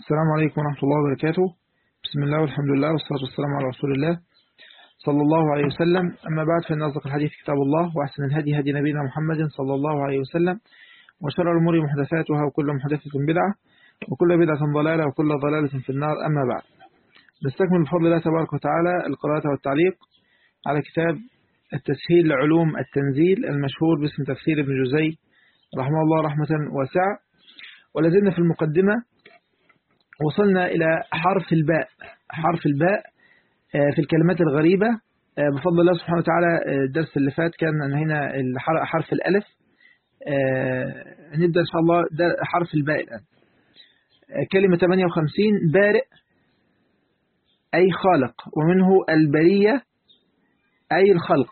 السلام عليكم ورحمة الله وبركاته بسم الله والحمد لله والصلاة والسلام على رسول الله صلى الله عليه وسلم أما بعد فإن أصدق الحديث كتاب الله وأحسن الهدي هدي نبينا محمد صلى الله عليه وسلم وشر الأمور محدثاتها وكل محدثة بدعة وكل بدعة ضلالة وكل ضلالة في النار أما بعد نستكمل بفضل الله تبارك وتعالى القراءة والتعليق على كتاب التسهيل لعلوم التنزيل المشهور باسم تفسير ابن جزي رحمه الله رحمة واسعة ولازلنا في المقدمة وصلنا إلى حرف الباء حرف الباء في الكلمات الغريبة بفضل الله سبحانه وتعالى الدرس اللي فات كان هنا حرف الألف نبدأ إن شاء الله حرف الباء الآن كلمة 58 بارئ أي خالق ومنه البرية أي الخلق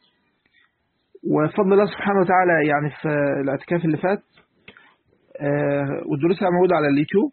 وفضل الله سبحانه وتعالى يعني في الاعتكاف اللي فات والدروس موجودة على اليوتيوب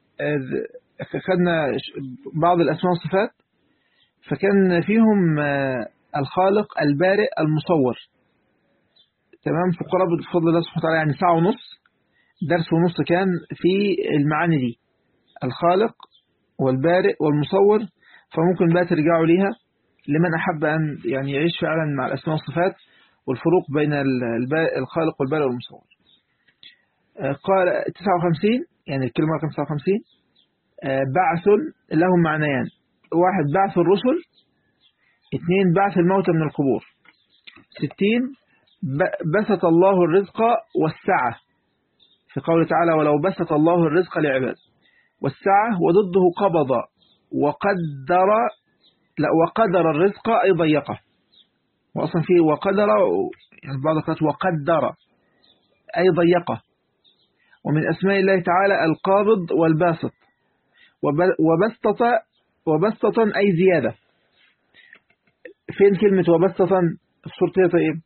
خدنا بعض الأسماء والصفات فكان فيهم الخالق البارئ المصور تمام في قرابة بفضل الله سبحانه وتعالى يعني ساعة ونص درس ونص كان في المعاني دي الخالق والبارئ والمصور فممكن بقى ترجعوا ليها لمن أحب أن يعني يعيش فعلا مع الأسماء والصفات والفروق بين الخالق والبارئ والمصور قال 59 يعني الكلمة رقم 59 بعث لهم معنيان واحد بعث الرسل اثنين بعث الموتى من القبور ستين بسط الله الرزق والسعة في قوله تعالى ولو بسط الله الرزق لعباد والسعة وضده قبض وقدر لا وقدر الرزق أي ضيقه وأصلا فيه وقدر يعني بعض القرآن وقدر أي ضيقه ومن أسماء الله تعالى القابض والباسط وبسطة وبسطة أي زيادة فين كلمة وبسطة في سورة طيب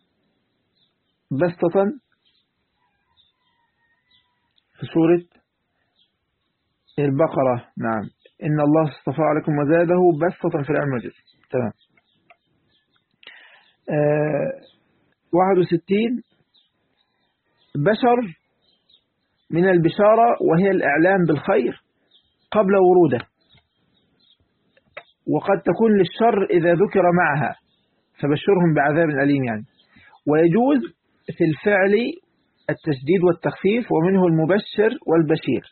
بسطة في سورة البقرة نعم إن الله اصطفى عليكم وزاده بسطة في العلم والجسم تمام آه 61 بشر من البشارة وهي الإعلام بالخير قبل وروده وقد تكون للشر إذا ذكر معها فبشرهم بعذاب أليم يعني ويجوز في الفعل التشديد والتخفيف ومنه المبشر والبشير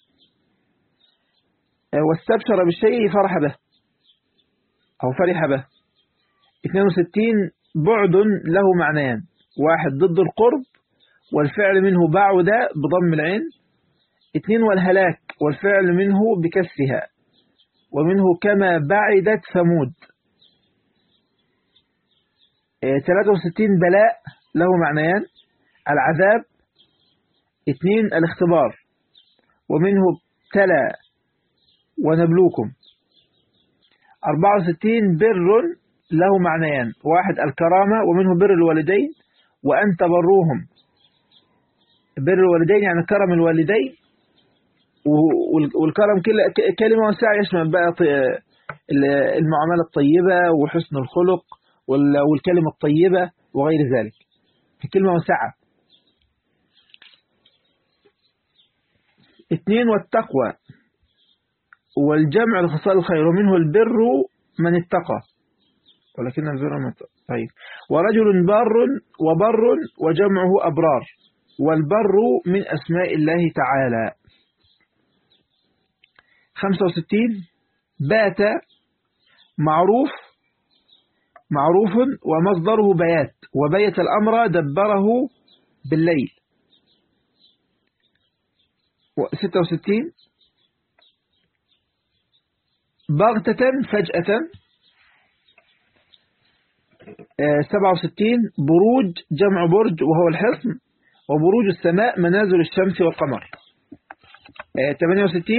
واستبشر بالشيء فرح به أو فرح به 62 بعد له معنيان واحد ضد القرب والفعل منه بعد بضم العين اثنين والهلاك والفعل منه بكسرها ومنه كما بعدت ثمود 63 بلاء له معنيان العذاب اثنين الاختبار ومنه ابتلى ونبلوكم 64 بر له معنيان واحد الكرامة ومنه بر الوالدين وأن تبروهم بر الوالدين يعني كرم الوالدين والكرم كلمة واسعة يشمل بقى المعاملة الطيبة وحسن الخلق والكلمة الطيبة وغير ذلك كلمة واسعة اثنين والتقوى والجمع لخصال الخير ومنه البر من اتقى ولكن البر من اتقى طيب ورجل بار وبر وجمعه أبرار والبر من أسماء الله تعالى 65 بات معروف معروف ومصدره بيات وبيت الأمر دبره بالليل 66 بغتة فجأة 67 بروج جمع برج وهو الحصن وبروج السماء منازل الشمس والقمر 68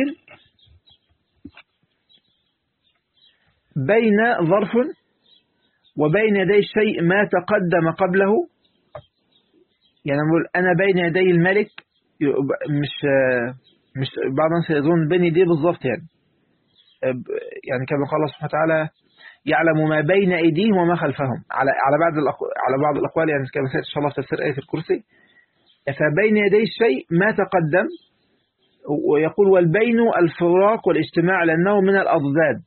بين ظرف وبين يدي الشيء ما تقدم قبله يعني نقول أنا بين يدي الملك مش مش بعض الناس يظن بين يديه بالظبط يعني يعني كما قال الله سبحانه وتعالى يعلم ما بين أيديهم وما خلفهم على على بعض على بعض الأقوال يعني كما سيأتي إن شاء الله في تفسير آية الكرسي فبين يدي الشيء ما تقدم ويقول والبين الفراق والاجتماع لأنه من الأضداد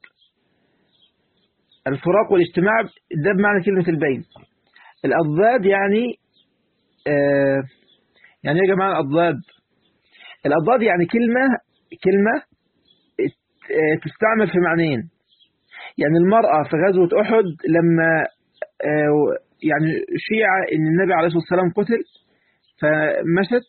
الفراق والاجتماع ده بمعنى كلمة البين الأضداد يعني آه يعني يا جماعة الأضداد الأضداد يعني كلمة كلمة تستعمل في معنيين يعني المرأة في غزوة أحد لما يعني شيع أن النبي عليه الصلاة والسلام قتل فمشت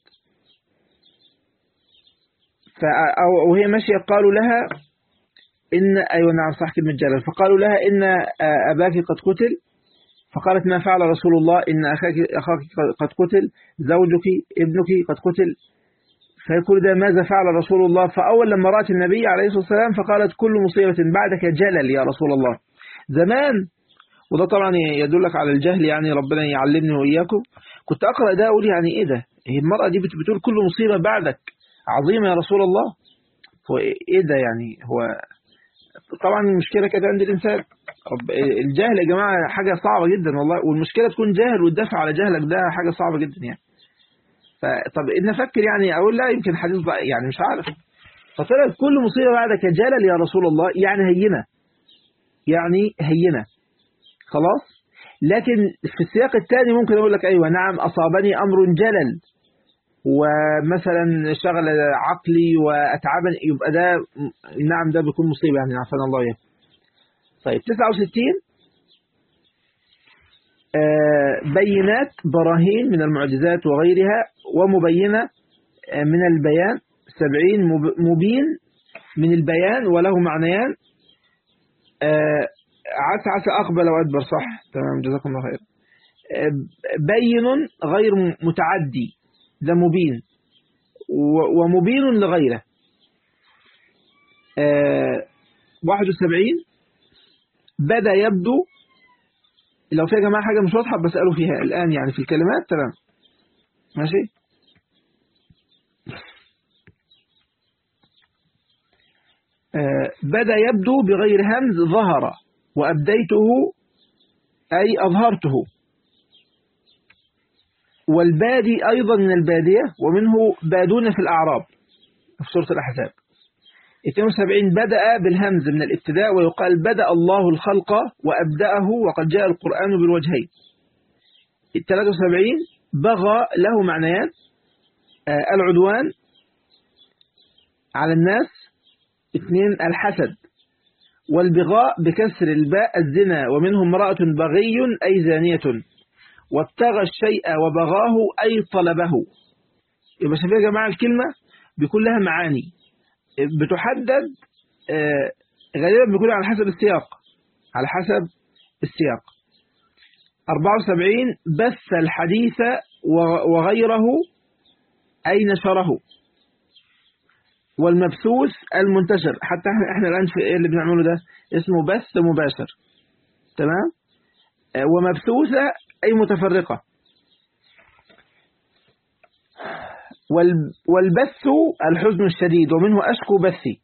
وهي ماشية قالوا لها إن أيوة نعم صح كلمة جلال فقالوا لها إن أباك قد قتل فقالت ما فعل رسول الله إن أخاك, أخاك قد قتل زوجك ابنك قد قتل فيقول ده ماذا فعل رسول الله فأول لما رأت النبي عليه الصلاة والسلام فقالت كل مصيبة بعدك جلل يا رسول الله زمان وده طبعا يدلك على الجهل يعني ربنا يعلمني وإياكم كنت أقرأ ده أقول يعني إيه ده هي المرأة دي بتقول كل مصيبة بعدك عظيمة يا رسول الله هو إيه ده يعني هو طبعا المشكلة كده عند الإنسان الجهل يا جماعة حاجة صعبة جدا والله والمشكلة تكون جاهل والدفع على جهلك ده حاجة صعبة جدا يعني طب إن أفكر يعني أقول لا يمكن حديث يعني مش عارف فطلعت كل مصيبة بعدك جلل يا رسول الله يعني هينة يعني هينة خلاص لكن في السياق الثاني ممكن أقول لك أيوة نعم أصابني أمر جلل ومثلا شغل عقلي وأتعبني يبقى ده نعم ده بيكون مصيبة يعني عفنا الله إياه طيب 69 بينات براهين من المعجزات وغيرها ومبينة من البيان 70 مبين من البيان وله معنيان عسى عسى أقبل وأدبر صح تمام جزاكم الله خير بين غير متعدي ده مبين ومبين لغيره 71 بدأ يبدو لو في يا جماعة حاجة مش واضحة بسألوا فيها الآن يعني في الكلمات تمام ماشي آه بدأ يبدو بغير همز ظهر وأبديته أي أظهرته والبادي أيضا من البادية ومنه بادون في الأعراب في سورة الأحزاب 72 بدأ بالهمز من الابتداء ويقال بدأ الله الخلق وأبدأه وقد جاء القرآن بالوجهين 73 بغى له معنيان العدوان على الناس اثنين الحسد والبغاء بكسر الباء الزنا ومنه امرأة بغي أي زانية وابتغى الشيء وبغاه أي طلبه يبقى شايفين يا جماعة الكلمة بيكون لها معاني بتحدد غالبا بيكون على حسب السياق على حسب السياق 74 بث الحديث وغيره أي نشره والمبثوث المنتشر حتى احنا, احنا الآن في ايه اللي بنعمله ده اسمه بث مباشر تمام ومبثوثة أي متفرقة والبث الحزن الشديد ومنه أشكو بثي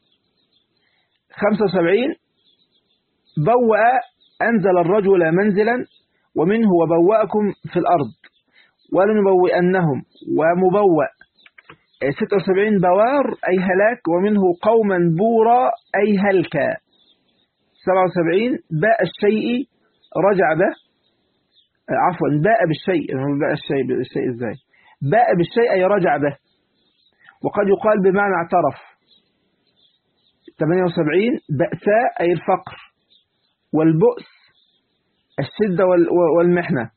75 بوأ أنزل الرجل منزلا ومنه وبوأكم في الأرض ولنبوئنهم ومبوأ 76 بوار أي هلاك ومنه قوما بورا أي هلكا 77 باء الشيء رجع به عفوا باء بالشيء باء الشيء بالشيء ازاي باء بالشيء أي رجع به وقد يقال بمعنى اعترف 78 بأساء أي الفقر والبؤس الشدة والمحنة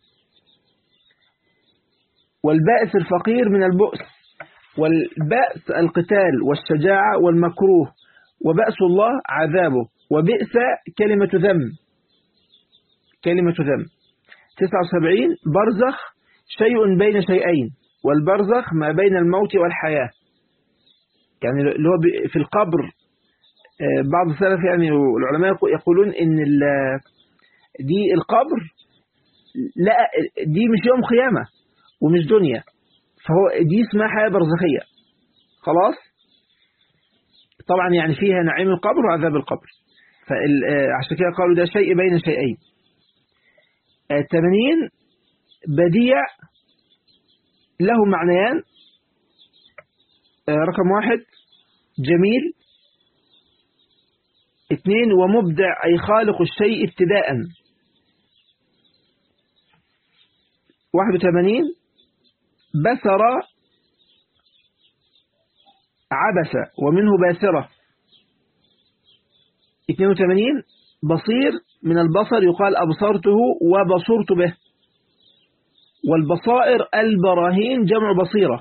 والبائس الفقير من البؤس والبأس القتال والشجاعة والمكروه وبأس الله عذابه وبئس كلمة ذم كلمة ذم 79 برزخ شيء بين شيئين والبرزخ ما بين الموت والحياة يعني اللي هو في القبر بعض السلف يعني العلماء يقولون ان دي القبر لا دي مش يوم قيامة ومش دنيا فهو دي اسمها حياة برزخية خلاص طبعا يعني فيها نعيم القبر وعذاب القبر فعشان كده قالوا ده شيء بين شيئين 80 بديع له معنيان آه، رقم واحد جميل اثنين ومبدع أي خالق الشيء ابتداء واحد وثمانين بسر عبس ومنه باسرة 82 بصير من البصر يقال أبصرته وبصرت به والبصائر البراهين جمع بصيرة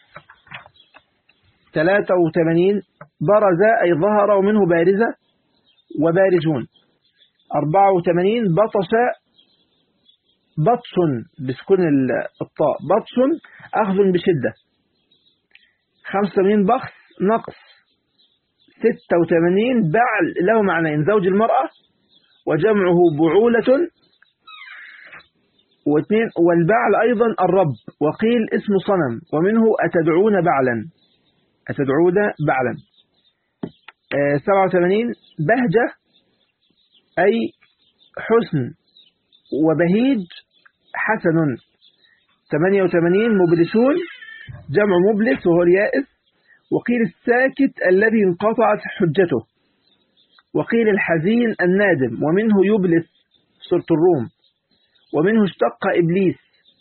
83 برز أي ظهر ومنه بارزة وبارزون 84 بطش بطش بسكون الطاء بطش أخذ بشدة 85 بخس نقص 86 بعل له معنيين زوج المرأة وجمعه بعولة واثنين والبعل أيضا الرب وقيل اسم صنم ومنه أتدعون بعلا أتدعون بعلا آه 87 بهجة أي حسن وبهيج حسن 88 مبلسون جمع مبلس وهو اليائس وقيل الساكت الذي انقطعت حجته وقيل الحزين النادم ومنه يبلس سورة الروم ومنه اشتق إبليس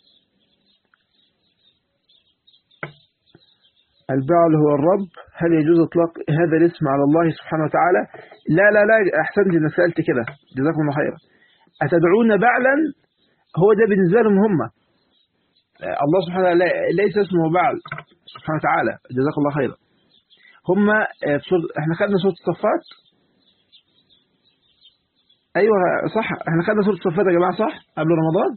البعل هو الرب هل يجوز اطلاق هذا الاسم على الله سبحانه وتعالى لا لا لا احسنت انك سالت كده جزاكم الله خيرا اتدعون بعلا هو ده بالنسبه لهم هم الله سبحانه وتعالى ليس اسمه بعل سبحانه وتعالى جزاك الله خيرا هم في سورة احنا خدنا سوره الصفات ايوه صح احنا خدنا سوره الصفات يا جماعه صح قبل رمضان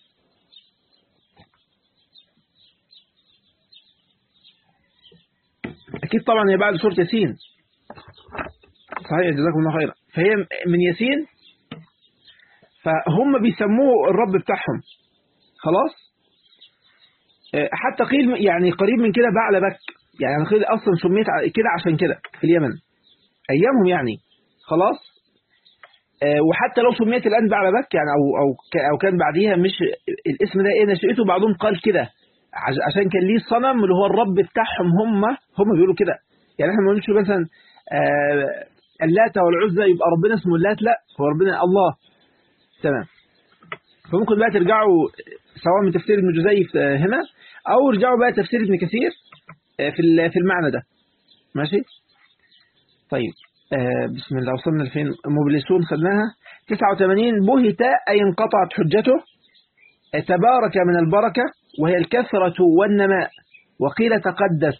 اكيد طبعا هي بعد سوره ياسين صحيح جزاكم الله خيرا فهي من ياسين فهم بيسموه الرب بتاعهم خلاص حتى قيل يعني قريب من كده بعل بك يعني قيل اصلا سميت كده عشان كده في اليمن ايامهم يعني خلاص وحتى لو سميت الان بعل بك يعني او او او كان بعديها مش الاسم ده ايه نشأته بعضهم قال كده عشان كان ليه صنم اللي هو الرب بتاعهم هم هم بيقولوا كده يعني احنا ما بنقولش مثلا اللات والعزى يبقى ربنا اسمه اللات لا هو ربنا الله تمام فممكن بقى ترجعوا سواء من تفسير ابن جزي هنا او ارجعوا بقى تفسير ابن كثير في في المعنى ده ماشي طيب بسم الله وصلنا لفين مبلسون خدناها 89 بهت أي انقطعت حجته تبارك من البركة وهي الكثرة والنماء وقيل تقدس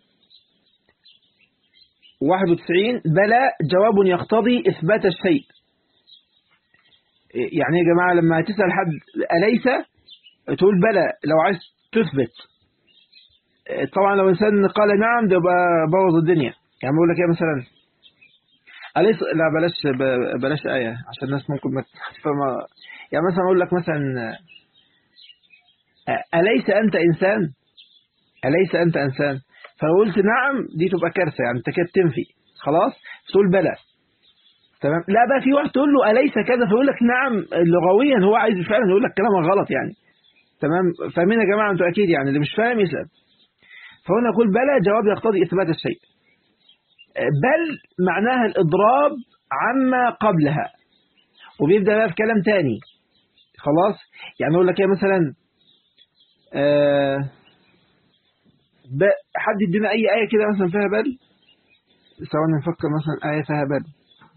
91 بلى جواب يقتضي إثبات الشيء يعني يا جماعة لما تسأل حد أليس تقول بلى لو عايز تثبت طبعا لو إنسان قال نعم ده بوظ الدنيا يعني بقول لك ايه مثلا أليس لا بلاش بلاش آية عشان الناس ممكن ما تفهم يعني مثلا أقول لك مثلا أليس أنت إنسان أليس أنت إنسان فلو قلت نعم دي تبقى كارثة يعني أنت كده تنفي خلاص تقول بلى تمام لا بقى في واحد تقول له أليس كذا فيقول لك نعم لغويا هو عايز فعلا يقول لك كلام غلط يعني تمام فاهمين يا جماعة أنتوا أكيد يعني اللي مش فاهم يسأل فهنا نقول بلى جواب يقتضي إثبات الشيء بل معناها الإضراب عما قبلها وبيبدأ بقى في كلام تاني خلاص يعني أقول لك ايه مثلا آه حد يدينا أي آية كده مثلا فيها بل سواء نفكر مثلا آية فيها بل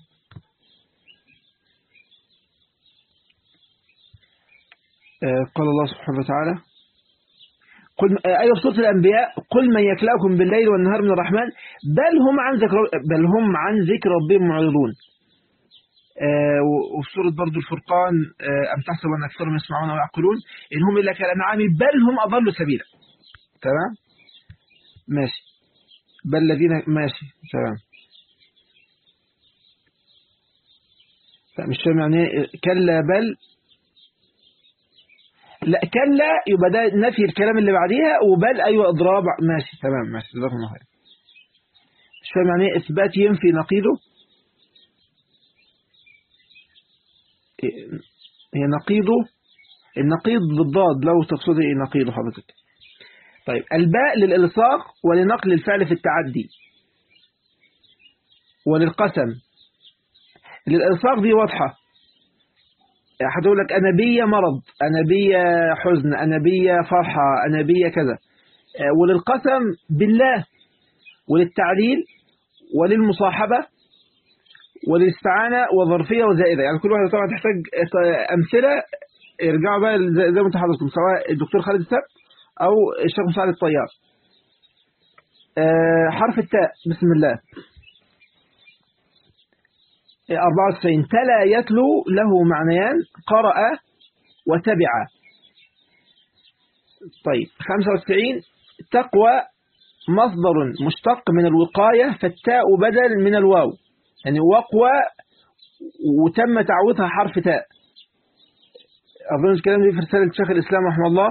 آه قال الله سبحانه وتعالى قل أيوة في سورة الأنبياء قل من يكلأكم بالليل والنهار من الرحمن بل هم عن ذكر بل هم عن ذكر ربهم معرضون آه وفي سورة برضو الفرقان آه أم تحسب أن أكثرهم يسمعون ويعقلون إن هم إلا كالأنعام بل هم أضلوا سبيلا تمام ماشي بل الذين ماشي تمام لا مش فاهم يعني كلا بل لا كلا يبقى ده نفي الكلام اللي بعديها وبل أيوة إضراب ماشي تمام ماشي جزاكم الله خير مش فاهم يعني ايه إثبات ينفي نقيضه هي نقيضه النقيض بالضاد لو تقصدي ايه نقيضه حضرتك طيب الباء للإلصاق ولنقل الفعل في التعدي وللقسم للإلصاق دي واضحة هتقول لك أنا بيا مرض أنا بيا حزن أنا بيا فرحة أنا بيا كذا وللقسم بالله وللتعليل وللمصاحبة وللاستعانة وظرفية وزائدة يعني كل واحدة طبعا تحتاج أمثلة يرجعوا بقى زي ما انت حضرتكم سواء الدكتور خالد السبت أو الشيخ مساعد الطيار حرف التاء بسم الله 94 تلا يتلو له معنيان قرأ وتبع طيب 95 تقوى مصدر مشتق من الوقاية فالتاء بدل من الواو يعني وقوى وتم تعويضها حرف تاء أظن الكلام دي في رسالة شيخ الإسلام رحمه الله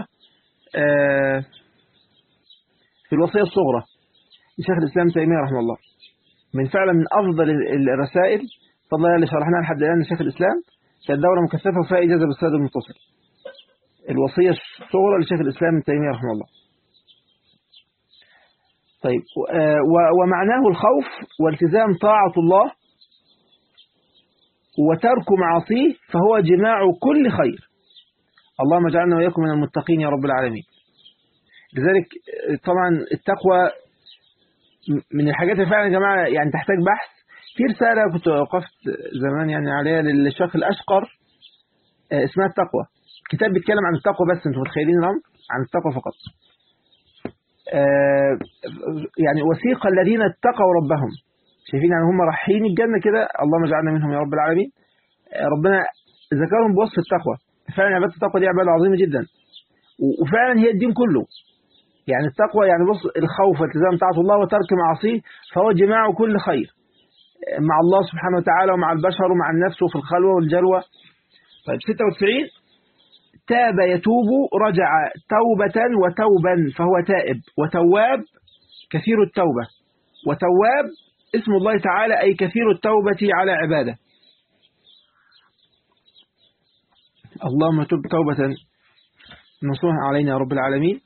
في الوصية الصغرى لشيخ الإسلام تيمية رحمه الله من فعلا من أفضل الرسائل فضل الله اللي شرحناها لحد الآن لشيخ الإسلام كانت دورة مكثفة وفيها إجازة بالسيد المتصل الوصية الصغرى لشيخ الإسلام ابن تيمية رحمه الله طيب ومعناه الخوف والتزام طاعة الله وترك معاصيه فهو جماع كل خير اللهم اجعلنا وإياكم من المتقين يا رب العالمين لذلك طبعا التقوى من الحاجات اللي فعلا يا جماعة يعني تحتاج بحث في رسالة كنت وقفت زمان يعني عليها للشيخ الأشقر اسمها التقوى كتاب بيتكلم عن التقوى بس انتم متخيلين الأمر عن التقوى فقط يعني وثيق الذين اتقوا ربهم شايفين يعني هم رايحين الجنة كده اللهم اجعلنا منهم يا رب العالمين ربنا ذكرهم بوصف التقوى فعلا عبادة التقوى دي عبادة عظيمة جدا وفعلا هي الدين كله يعني التقوى يعني بص الخوف والتزام طاعة الله وترك معاصيه فهو جماع كل خير مع الله سبحانه وتعالى ومع البشر ومع النفس وفي الخلوة والجلوة طيب 96 تاب يتوب رجع توبة وتوبا فهو تائب وتواب كثير التوبة وتواب اسم الله تعالى أي كثير التوبة على عباده اللهم تب توبة نصوحا علينا يا رب العالمين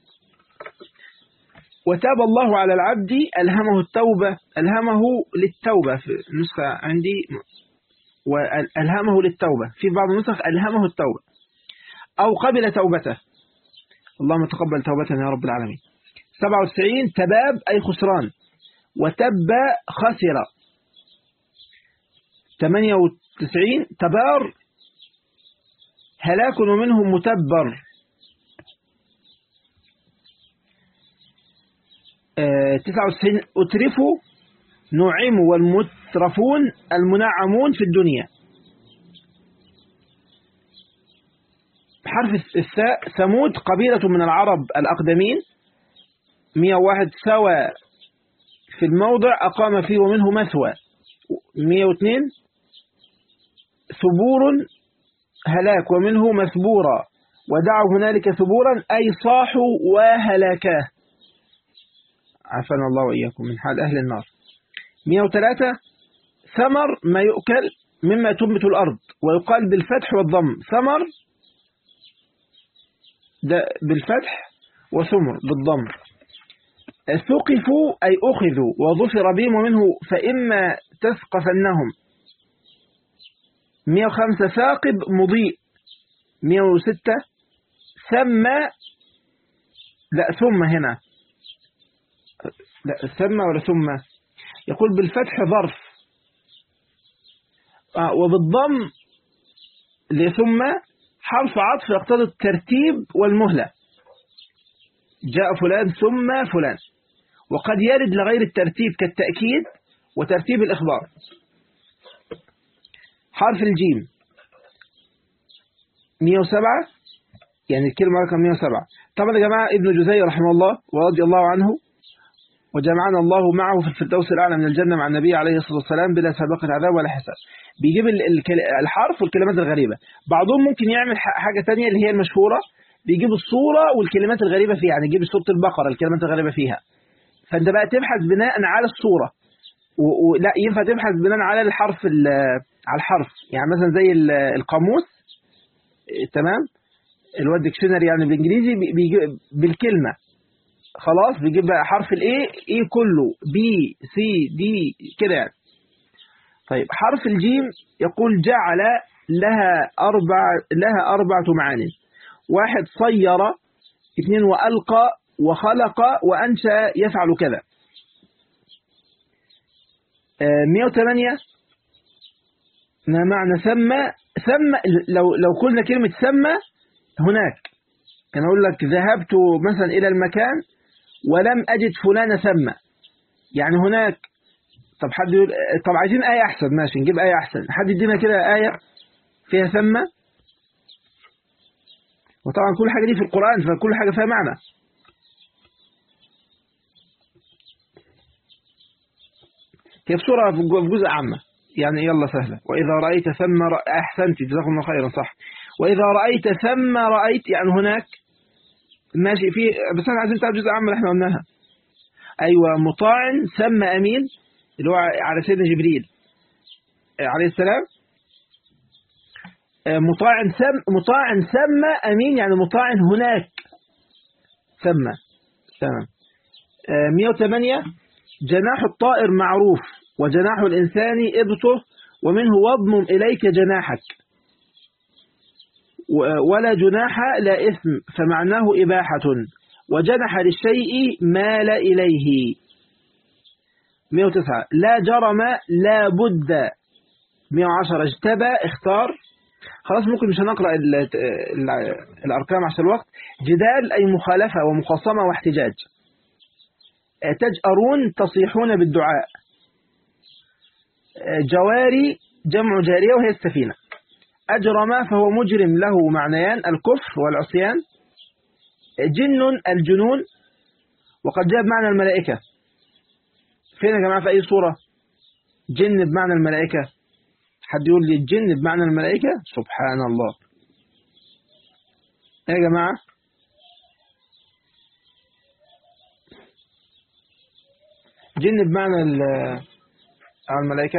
وتاب الله على العبد ألهمه التوبة ألهمه للتوبة في نسخة عندي وألهمه للتوبة في بعض النسخ ألهمه التوبة أو قبل توبته اللهم تقبل توبتنا يا رب العالمين 97 تباب أي خسران وتب خسر 98 تبار هلاك ومنهم متبر 99 أترفوا نعموا والمترفون المنعمون في الدنيا حرف الثاء ثمود قبيلة من العرب الأقدمين 101 سوى في الموضع أقام فيه ومنه مثوى 102 ثبور هلاك ومنه مثبورا ودعوا هنالك ثبورا أي صاحوا وهلاكاه عافانا الله وإياكم من حال أهل النار 103 ثمر ما يؤكل مما تنبت الأرض ويقال بالفتح والضم ثمر ده بالفتح وثمر بالضم ثقفوا أي أخذوا وظفر بهم ومنه فإما تثقفنهم 105 ثاقب مضيء 106 ثم لا ثم هنا لا ثم ولا ثم يقول بالفتح ظرف آه وبالضم لثم حرف عطف يقتضي الترتيب والمهلة جاء فلان ثم فلان وقد يرد لغير الترتيب كالتأكيد وترتيب الإخبار حرف الجيم 107 يعني الكلمة رقم 107 طبعا يا جماعة ابن جزي رحمه الله ورضي الله عنه وجمعنا الله معه في الفردوس الأعلى من الجنة مع النبي عليه الصلاة والسلام بلا سابقة عذاب ولا حساب بيجيب الحرف والكلمات الغريبة بعضهم ممكن يعمل حاجة تانية اللي هي المشهورة بيجيب الصورة والكلمات الغريبة فيها يعني يجيب سورة البقرة الكلمات الغريبة فيها فأنت بقى تبحث بناء على الصورة ولا ينفع تبحث بناء على الحرف على الحرف يعني مثلا زي القاموس تمام اللي هو الديكشنري يعني بالانجليزي بيجي بالكلمة خلاص بيجيب بقى حرف الاي اي كله بي سي دي كده يعني طيب حرف الجيم يقول جعل لها أربع لها أربعة معاني واحد صير اثنين وألقى وخلق وأنشأ يفعل كذا 108 ما معنى سمى سمى لو لو قلنا كلمة سمى هناك كان أقول لك ذهبت مثلا إلى المكان ولم أجد فلان سمى يعني هناك طب حد يقول طب عايزين آية أحسن ماشي نجيب آية أحسن حد يدينا كده آية فيها سمى وطبعا كل حاجة دي في القرآن فكل حاجة فيها معنى هي في سورة في جزء عامة يعني يلا سهلة وإذا رأيت ثم رأ... أحسنت جزاكم الله خيرا صح وإذا رأيت ثم رأيت يعني هناك ماشي في بس احنا عايزين تعرف جزء عام اللي احنا قلناها أيوة مطاع ثم أمين اللي هو على سيدنا جبريل عليه السلام مطاع ثم مطاع ثم أمين يعني مطاع هناك ثم تمام 108 جناح الطائر معروف وجناح الإنسان إبطه ومنه وضم إليك جناحك ولا جناح لا إثم فمعناه إباحة وجنح للشيء مال إليه 109 لا جرم لا بد 110 اجتبى اختار خلاص ممكن مش هنقرأ ال ال الأرقام عشان الوقت جدال أي مخالفة ومخاصمة واحتجاج تجأرون تصيحون بالدعاء جواري جمع جارية وهي السفينة أجرم فهو مجرم له معنيان الكفر والعصيان جن الجنون وقد جاء بمعنى الملائكة فين يا جماعة في أي صورة جن بمعنى الملائكة حد يقول لي الجن بمعنى الملائكة سبحان الله يا جماعة جن بمعنى الملائكة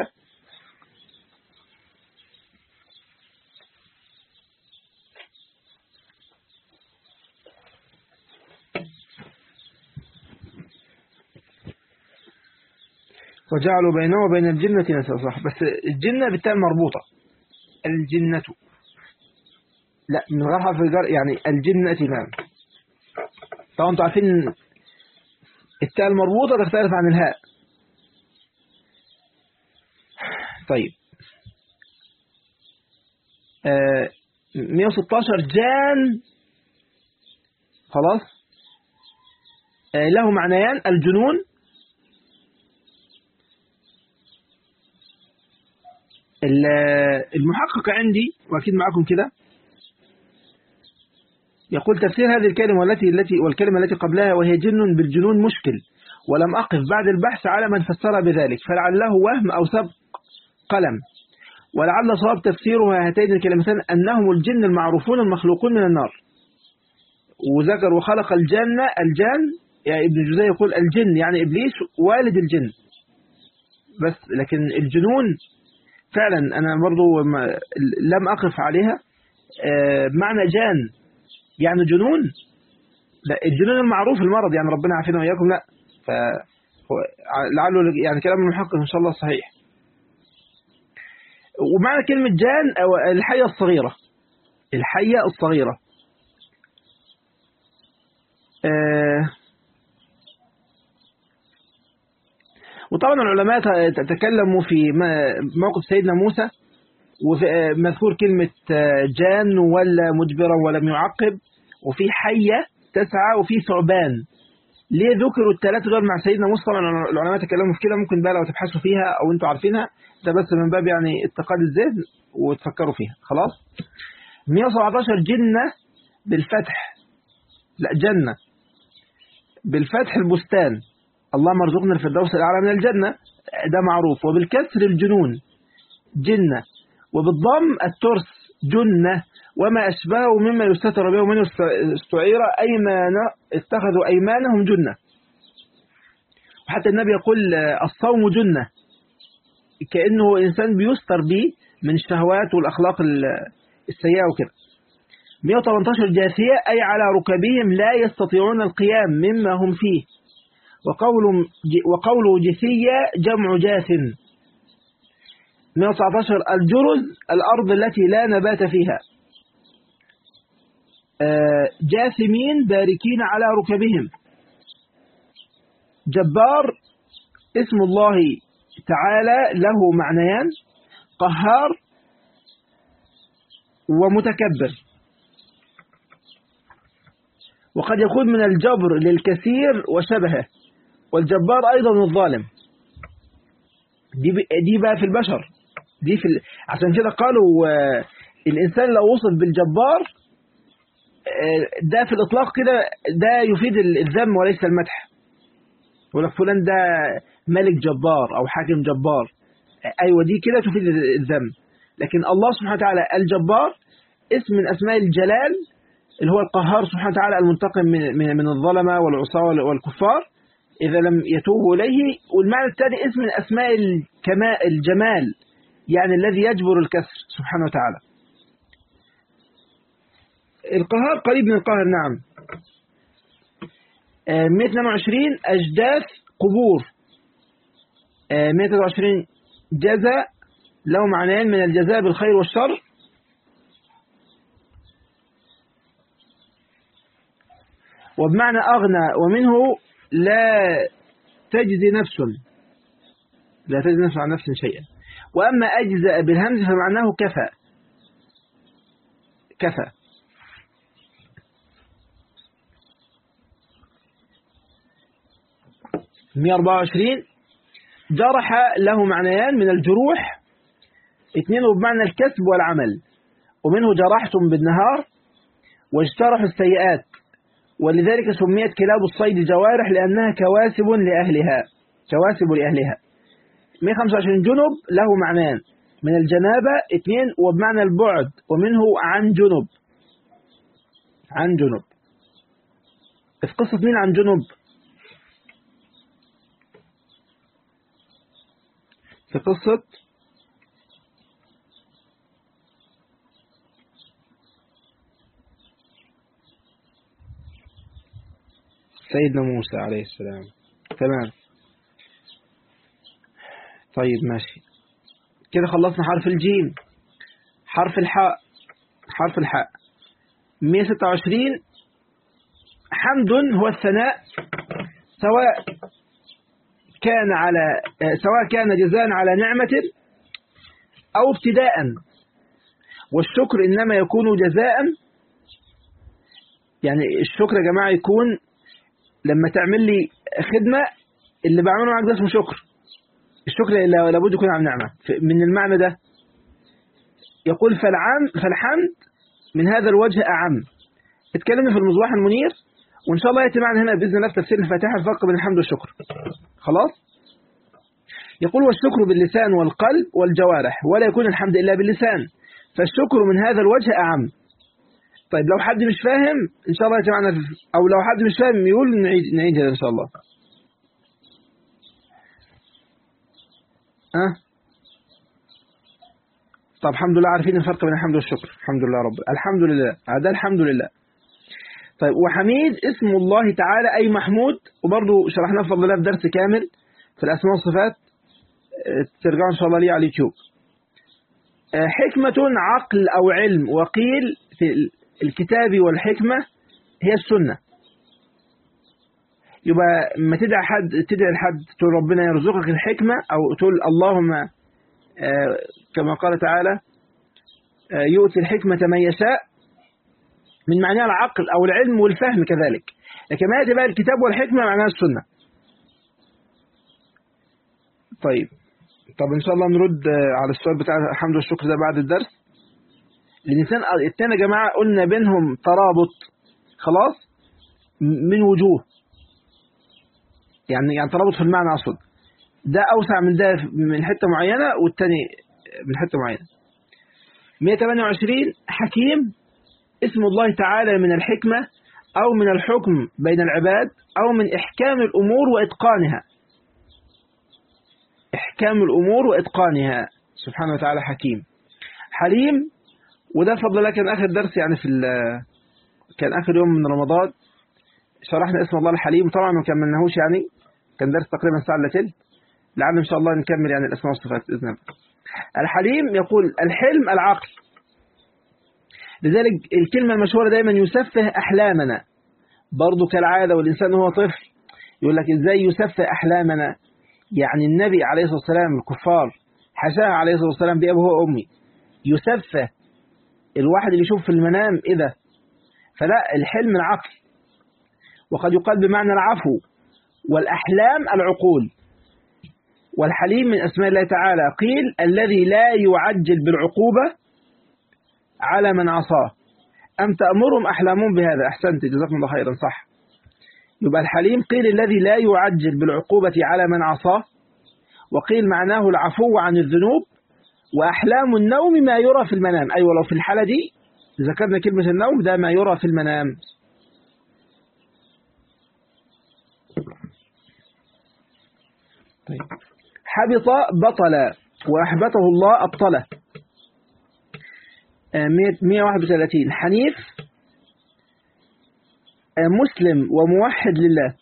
وجعلوا بينه وبين الجنة نسبا صح بس الجنة بالتاء مربوطة الجنة لا من غير حرف الجر يعني الجنة نعم طبعا انتوا عارفين التاء المربوطة تختلف عن الهاء طيب آه 116 جان خلاص آه له معنيان الجنون المحقق عندي واكيد معكم كده يقول تفسير هذه الكلمة والتي التي والكلمة التي قبلها وهي جن بالجنون مشكل ولم أقف بعد البحث على من فسر بذلك فلعله وهم أو سبق قلم ولعل صواب تفسيرها هاتين الكلمتين أنهم الجن المعروفون المخلوقون من النار وذكر وخلق الجنة الجن يعني ابن جزي يقول الجن يعني إبليس والد الجن بس لكن الجنون فعلا أنا برضو لم أقف عليها معنى جان يعني جنون لا الجنون المعروف المرض يعني ربنا عافينا وإياكم لا ف لعله يعني كلام المحقق إن شاء الله صحيح ومعنى كلمة جان أو الحية الصغيرة الحية الصغيرة آه وطبعا العلماء تكلموا في موقف سيدنا موسى ومذكور كلمة جان ولا مدبرا ولم يعقب وفي حية تسعى وفي ثعبان ليه ذكروا الثلاثة دول مع سيدنا موسى طبعا العلماء تكلموا في كده ممكن بقى لو تبحثوا فيها أو أنتوا عارفينها ده بس من باب يعني اتقاد الذهن وتفكروا فيها خلاص 117 جنة بالفتح لا جنة بالفتح البستان اللهم ارزقنا الفردوس الأعلى من الجنة ده معروف وبالكسر الجنون جنة وبالضم الترس جنة وما أشبهه مما يستتر به ومن استعير أيمان اتخذوا أيمانهم جنة وحتى النبي يقول الصوم جنة كأنه إنسان بيستر به من الشهوات والأخلاق السيئة وكده 118 جاثية أي على ركبهم لا يستطيعون القيام مما هم فيه وقول وقوله جثية جمع جاث 119 الجرز الأرض التي لا نبات فيها جاثمين باركين على ركبهم جبار اسم الله تعالى له معنيان قهار ومتكبر وقد يكون من الجبر للكثير وشبهه والجبار أيضا الظالم دي, دي بقى في البشر دي في ال... عشان كده قالوا الإنسان لو وصف بالجبار ده في الإطلاق كده ده يفيد الذم وليس المدح يقول لك فلان ده ملك جبار أو حاكم جبار أيوة دي كده تفيد الذم لكن الله سبحانه وتعالى الجبار اسم من أسماء الجلال اللي هو القهار سبحانه وتعالى المنتقم من من من الظلمة والعصاة والكفار إذا لم يتوبوا إليه والمعنى الثاني اسم من أسماء الكمال الجمال يعني الذي يجبر الكسر سبحانه وتعالى القهار قريب من القهر نعم 122 أجداث قبور 123 جزاء له معنيين من الجزاء بالخير والشر وبمعنى أغنى ومنه لا تجزي نفس لا تجزي نفس عن نفس شيئا وأما أجزاء بالهمز فمعناه كفى كفى مئة أربعة وعشرين جرح له معنيان من الجروح اثنين بمعنى الكسب والعمل ومنه جرحتم بالنهار واجترحوا السيئات ولذلك سميت كلاب الصيد جوارح لأنها كواسب لأهلها كواسب لأهلها 125 جنب له معنيان من الجنابة اثنين وبمعنى البعد ومنه عن جنب عن جنب في قصة مين عن جنب في قصة سيدنا موسى عليه السلام تمام طيب ماشي كده خلصنا حرف الجيم حرف الحاء حرف الحاء 126 حمد هو الثناء سواء كان على سواء كان جزاء على نعمة أو ابتداء والشكر إنما يكون جزاء يعني الشكر يا جماعة يكون لما تعمل لي خدمة اللي بعمله معاك ده اسمه شكر الشكر لابد يكون عن نعمة من المعنى ده يقول فالعام فالحمد من هذا الوجه أعم اتكلمنا في المصباح المنير وإن شاء الله يأتي معنا هنا بإذن الله في تفسير الفاتحة الفرق بين الحمد والشكر خلاص يقول والشكر باللسان والقلب والجوارح ولا يكون الحمد إلا باللسان فالشكر من هذا الوجه أعم طيب لو حد مش فاهم إن شاء الله يأتي معنا أو لو حد مش فاهم يقول نعيد نعيدها إن شاء الله ها أه؟ طب الحمد لله عارفين الفرق بين الحمد والشكر الحمد لله رب الحمد لله هذا الحمد لله طيب وحميد اسم الله تعالى أي محمود وبرضه شرحناه بفضل الله في درس كامل في الأسماء والصفات ترجعوا إن شاء الله ليه على اليوتيوب حكمة عقل أو علم وقيل في الكتاب والحكمة هي السنة يبقى لما تدعي حد تدعي لحد تقول ربنا يرزقك الحكمة أو تقول اللهم كما قال تعالى يؤتي الحكمة من يشاء من معناها العقل أو العلم والفهم كذلك لكن ما يأتي بقى الكتاب والحكمة معناها السنة طيب طب إن شاء الله نرد على السؤال بتاع الحمد والشكر ده بعد الدرس الإنسان التاني يا جماعة قلنا بينهم ترابط خلاص من وجوه يعني يعني ترابط في المعنى أقصد ده أوسع من ده من حتة معينة والتاني من حتة معينة 128 حكيم اسم الله تعالى من الحكمة أو من الحكم بين العباد أو من إحكام الأمور وإتقانها إحكام الأمور وإتقانها سبحانه وتعالى حكيم حليم وده بفضل الله كان آخر درس يعني في ال- كان آخر يوم من رمضان شرحنا اسم الله الحليم طبعا ما كملناهوش يعني كان درس تقريبا ساعة الا تلت لعل إن شاء الله نكمل يعني الأسماء والصفات بإذن الله الحليم يقول الحلم العقل لذلك الكلمة المشهورة دايما يسفه أحلامنا برضو كالعادة والإنسان هو طفل يقول لك إزاي يسفه أحلامنا يعني النبي عليه الصلاة والسلام الكفار حشاه عليه الصلاة والسلام بأبوه وأمي يسفه الواحد اللي يشوف في المنام إيه ده فلا الحلم العقل وقد يقال بمعنى العفو والأحلام العقول والحليم من أسماء الله تعالى قيل الذي لا يعجل بالعقوبة على من عصاه أم تأمرهم أحلامهم بهذا أحسنت جزاكم الله خيرا صح يبقى الحليم قيل الذي لا يعجل بالعقوبة على من عصاه وقيل معناه العفو عن الذنوب وأحلام النوم ما يرى في المنام أيوة لو في الحالة دي ذكرنا كلمة النوم ده ما يرى في المنام طيب حبط بطل وأحبطه الله أبطله آه، 131 حنيف آه، مسلم وموحد لله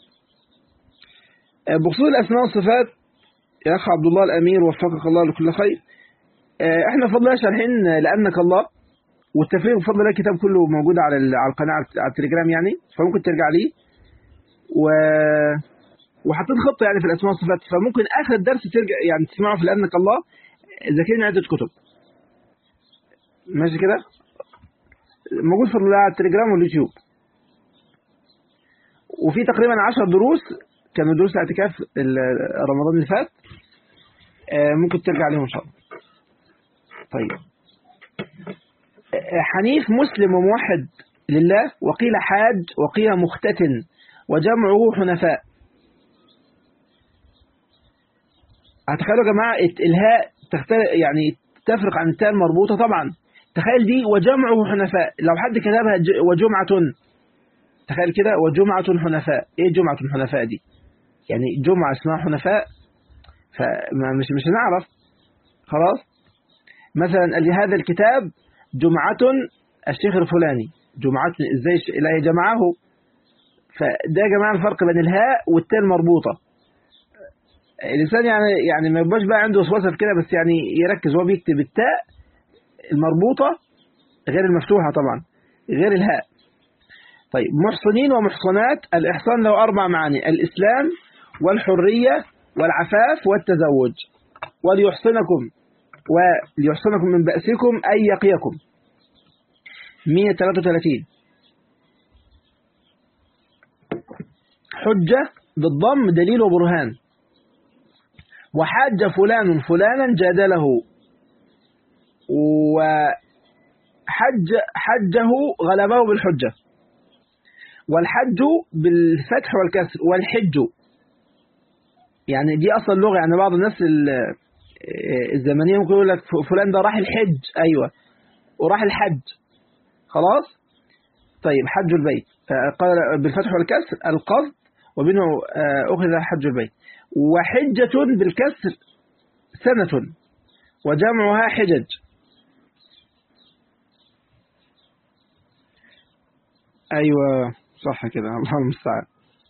آه، بخصوص الأسماء والصفات يا أخ عبد الله الأمير وفقك الله لكل خير آه، احنا بفضل الله شارحين لأنك الله والتفريغ بفضل الله الكتاب كله موجود على ال- على القناة على التليجرام يعني فممكن ترجع ليه و وحاطين خطه يعني في الاسماء والصفات فممكن اخر الدرس ترجع يعني تسمعه في لانك الله ذاكرين عده كتب ماشي كده موجود في ال- على التليجرام واليوتيوب وفي تقريبا 10 دروس كانوا دروس الاعتكاف ال- رمضان اللي فات آه، ممكن ترجع عليهم ان شاء الله طيب آه، حنيف مسلم وموحد لله وقيل حاج وقيل مختتن وجمعه حنفاء هتخيلوا يا جماعة الت- الهاء تختلف يعني تفرق عن التاء المربوطة طبعا تخيل دي وجمعه حنفاء لو حد كتبها ج- وجمعة تخيل كده وجمعة حنفاء ايه جمعة حنفاء دي يعني جمعة اسمها حنفاء فمش مش هنعرف خلاص مثلا قال لي هذا الكتاب جمعة الشيخ الفلاني جمعة ازاي ش- لا جمعه فده يا جماعة الفرق بين الهاء والتاء المربوطة الإنسان يعني يعني ما يبقاش بقى عنده وسوسة في كده بس يعني يركز هو بيكتب التاء المربوطة غير المفتوحة طبعا غير الهاء طيب محصنين ومحصنات الإحصان له أربع معاني الإسلام والحرية والعفاف والتزوج وليحصنكم وليحصنكم من بأسكم أي يقيكم 133 حجة بالضم دليل وبرهان وحاج فلان فلانا جادله وحج حجه غلبه بالحجة والحج بالفتح والكسر والحج يعني دي أصل اللغة يعني بعض الناس ال- الزمنية ممكن يقول لك فلان ده راح الحج أيوة وراح الحج خلاص طيب حج البيت آه، قال بالفتح والكسر القصد ومنه آه، أخذ حج البيت وحجة بالكسر سنة وجمعها حجج أيوة صح كده الله المستعان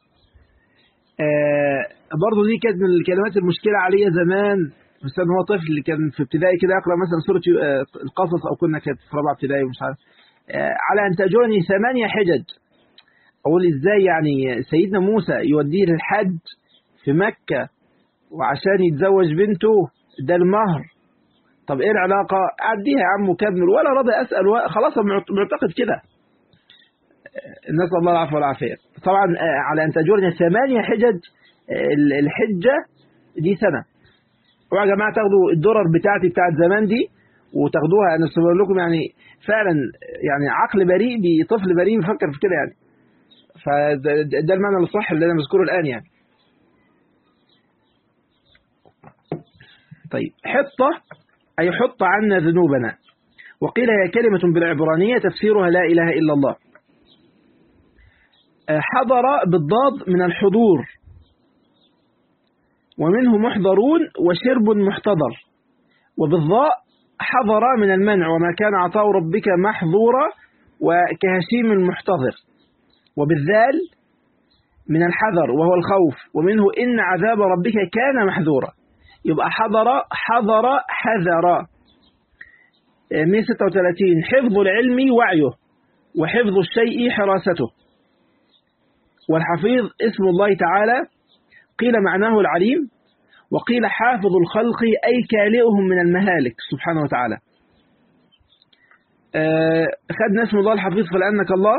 آه برضه دي كانت من الكلمات المشكلة عليا زمان مثلا هو طفل كان في ابتدائي كده يقرأ مثلا سورة آه، القصص أو كنا كانت في رابعة ابتدائي ومش عارف آه على أن تأجرني ثمانية حجج أقول إزاي يعني سيدنا موسى يوديه للحج في مكة وعشان يتزوج بنته ده المهر طب ايه العلاقة عديها يا عم وكمل ولا راضي اسأل و- خلاص أنا معت- معتقد كده نسأل الله العفو والعافية طبعا آه، على أن تأجرني ثمانية حجج آه، ال- الحجة دي سنة اوعوا يا جماعة تاخدوا الدرر بتاعتي بتاعت زمان دي وتاخدوها أنا بقول لكم يعني فعلا يعني عقل بريء بطفل بريء بيفكر في كده يعني فده ده المعنى الصح اللي أنا بذكره الآن يعني طيب حطة أي حط عنا ذنوبنا وقيل هي كلمة بالعبرانية تفسيرها لا إله إلا الله آه، حضر بالضاد من الحضور ومنه محضرون وشرب محتضر وبالضاء حضر من المنع وما كان عطاء ربك محظورا وكهشيم المحتضر وبالذال من الحذر وهو الخوف ومنه إن عذاب ربك كان محذورا يبقى حضر حضر حذر 136 حفظ العلم وعيه وحفظ الشيء حراسته والحفيظ اسم الله تعالى قيل معناه العليم وقيل حافظ الخلق أي كالئهم من المهالك سبحانه وتعالى أه خدنا اسم الله الحفيظ فلأنك الله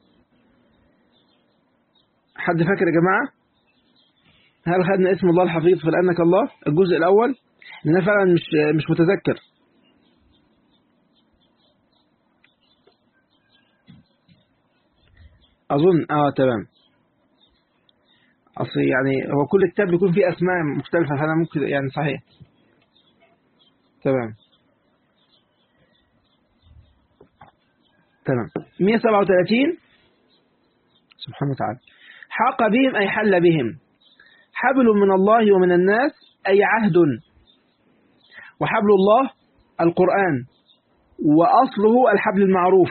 حد فاكر يا جماعة هل خدنا اسم الله الحفيظ فلأنك الله الجزء الأول لأن فعلا مش, مش متذكر أظن آه تمام أصل يعني هو كل كتاب بيكون فيه أسماء مختلفة فأنا ممكن يعني صحيح تمام تمام 137 سبحانه وتعالى حاق بهم أي حل بهم حبل من الله ومن الناس أي عهد وحبل الله القرآن وأصله الحبل المعروف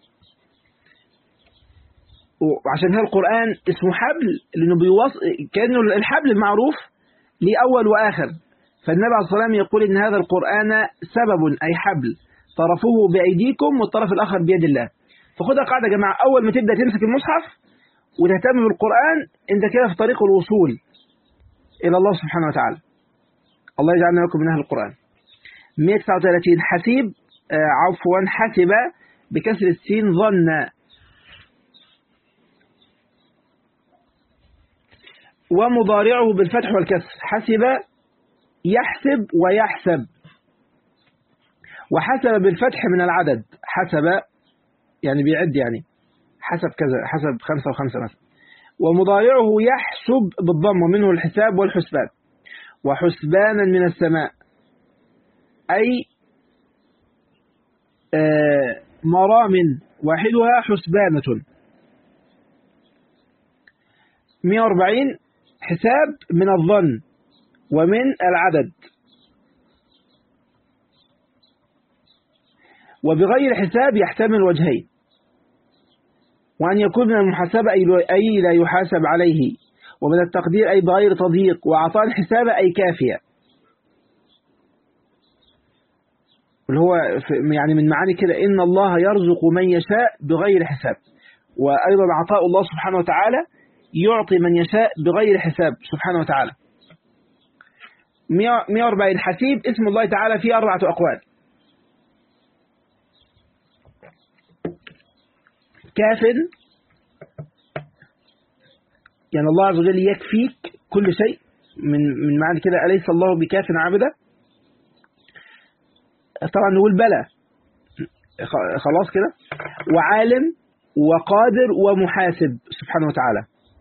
وعشان هذا القرآن اسمه حبل لأنه بيوص... كأنه الحبل المعروف ليه أول وآخر فالنبي عليه الصلاة والسلام يقول إن هذا القرآن سبب أي حبل طرفه بأيديكم والطرف الآخر بيد الله فخدها قاعدة يا جماعة أول ما تبدأ تمسك المصحف وتهتم بالقرآن أنت كده في طريق الوصول إلى الله سبحانه وتعالى الله يجعلنا لكم من أهل القرآن 139 حسيب آه عفوا حسب بكسر السين ظن ومضارعه بالفتح والكسر حسب يحسب ويحسب وحسب بالفتح من العدد حسب يعني بيعد يعني حسب كذا حسب خمسة وخمسة مثلا ومضارعه يحسب بالضم ومنه الحساب والحسبان وحسبانا من السماء أي آه مرام واحدها حسبانة 140 حساب من الظن ومن العدد وبغير حساب يحتمل وجهين وأن يكون من المحاسبة أي لا يحاسب عليه ومن التقدير أي بغير تضييق وعطاء الحساب أي كافية اللي هو يعني من معاني كده إن الله يرزق من يشاء بغير حساب وأيضا عطاء الله سبحانه وتعالى يعطي من يشاء بغير حساب سبحانه وتعالى 140 حسيب اسم الله تعالى فيه أربعة أقوال كاف يعني الله عز وجل يكفيك كل شيء من من معنى كده أليس الله بكاف عبدا طبعا نقول بلى خلاص كده وعالم وقادر ومحاسب سبحانه وتعالى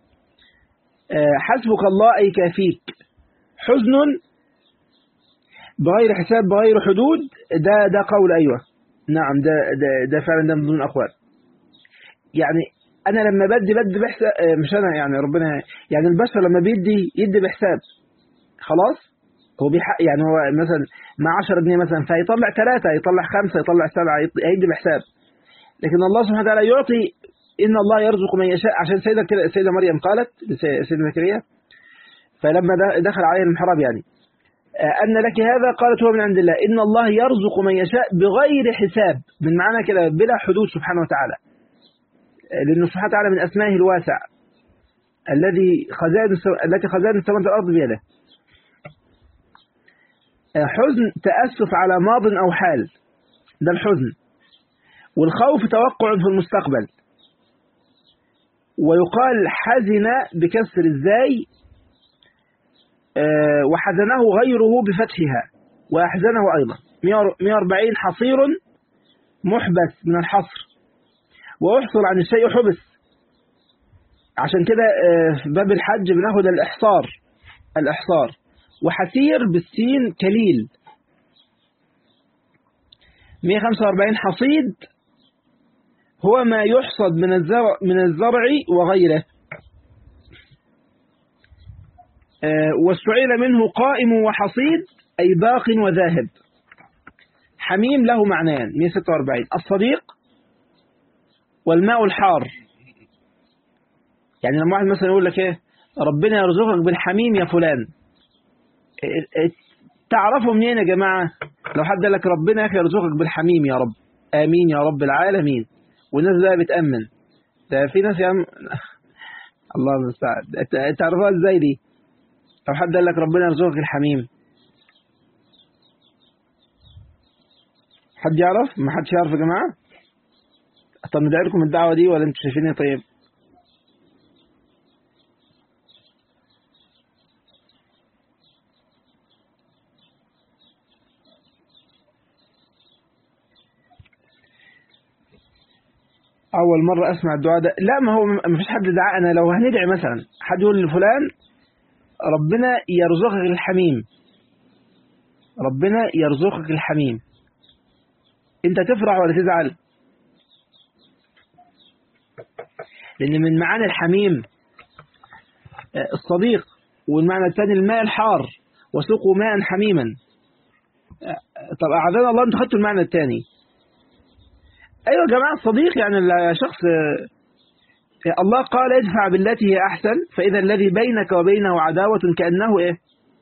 حسبك الله أي كافيك حزن بغير حساب بغير حدود ده ده قول أيوة نعم ده ده, ده فعلا ده من ضمن الأقوال يعني أنا لما بدي بدي بحساب مش أنا يعني ربنا يعني البشر لما بيدي يدي بحساب خلاص هو بيحق يعني هو مثلا مع 10 جنيه مثلا فيطلع ثلاثة يطلع خمسة يطلع سبعة يدي بحساب لكن الله سبحانه وتعالى يعطي إن الله يرزق من يشاء عشان سيدة السيدة مريم قالت سيدة زكريا فلما دخل عليه المحراب يعني أن لك هذا قالت هو من عند الله إن الله يرزق من يشاء بغير حساب من معنى كده بلا حدود سبحانه وتعالى لأنه سبحانه وتعالى من أسمائه الواسع الذي خزائن التي خزائن السماوات والأرض بيده حزن تأسف على ماض أو حال ده الحزن والخوف توقع في المستقبل ويقال حزن بكسر الزاي وحزنه غيره بفتحها وأحزنه أيضا 140 حصير محبس من الحصر وأحصر عن الشيء حبس عشان كده في باب الحج بناخد الإحصار الإحصار وحسير بالسين كليل 145 حصيد هو ما يحصد من الزرع, من الزرع وغيره واستعير منه قائم وحصيد أي باق وذاهب حميم له معنيان 146 الصديق والماء الحار يعني لما واحد مثلا يقول لك ايه ربنا يرزقك بالحميم يا فلان تعرفوا منين يا جماعة لو حد قال لك ربنا يا اخي يرزقك بالحميم يا رب امين يا رب العالمين والناس بقى بتأمن ده في ناس يا عم الله المستعان تعرفوها ازاي دي لو حد قال لك ربنا يرزقك الحميم حد يعرف ما حدش يعرف يا جماعة طب ندعي لكم الدعوة دي ولا انتوا شايفين ايه طيب أول مرة أسمع الدعاء ده لا ما هو ما فيش حد دعاء أنا لو هندعي مثلا حد يقول لفلان ربنا يرزقك الحميم ربنا يرزقك الحميم أنت تفرح ولا تزعل لأن من معاني الحميم الصديق والمعنى الثاني الماء الحار وسقوا ماء حميما طب أعاذنا الله أنتوا خدتوا المعنى الثاني أيوة يا جماعة الصديق يعني الشخص الله قال ادفع بالتي هي أحسن فإذا الذي بينك وبينه عداوة كأنه إيه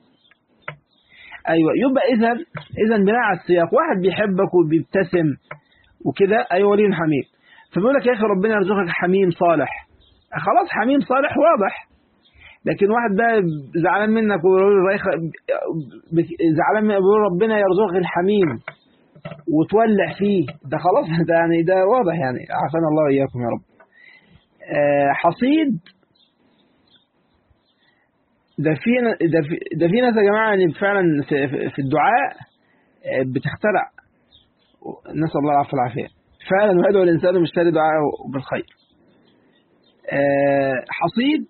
أيوة يبقى إذا إذا بناء على السياق واحد بيحبك وبيبتسم وكده أيوة ولي حميم فبيقول لك يا أخي ربنا يرزقك حميم صالح خلاص حميم صالح واضح لكن واحد بقى زعلان منك ويقول زعلان منك بيقول ربنا يرزقك الحميم وتولع فيه ده خلاص ده يعني ده واضح يعني عافانا الله وإياكم يا رب آه حصيد ده في ده في ده في ناس يا جماعه يعني فعلا في, في الدعاء بتخترع نسال الله العفو والعافيه فعلا ويدعو الانسان مشتري دعاءه بالخير آه حصيد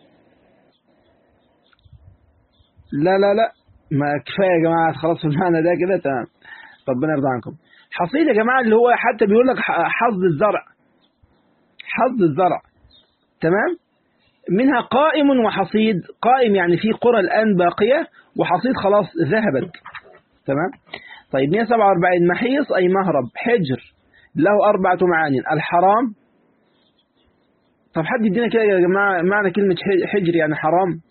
لا لا لا ما كفايه يا جماعه خلاص المعنى ده كده تمام ربنا يرضى عنكم حصيد يا جماعه اللي هو حتى بيقول لك حظ الزرع حظ الزرع تمام منها قائم وحصيد قائم يعني في قرى الآن باقية وحصيد خلاص ذهبت تمام طيب 147 محيص أي مهرب حجر له أربعة معاني الحرام طب حد يدينا كده يا جماعة معنى كلمة حجر يعني حرام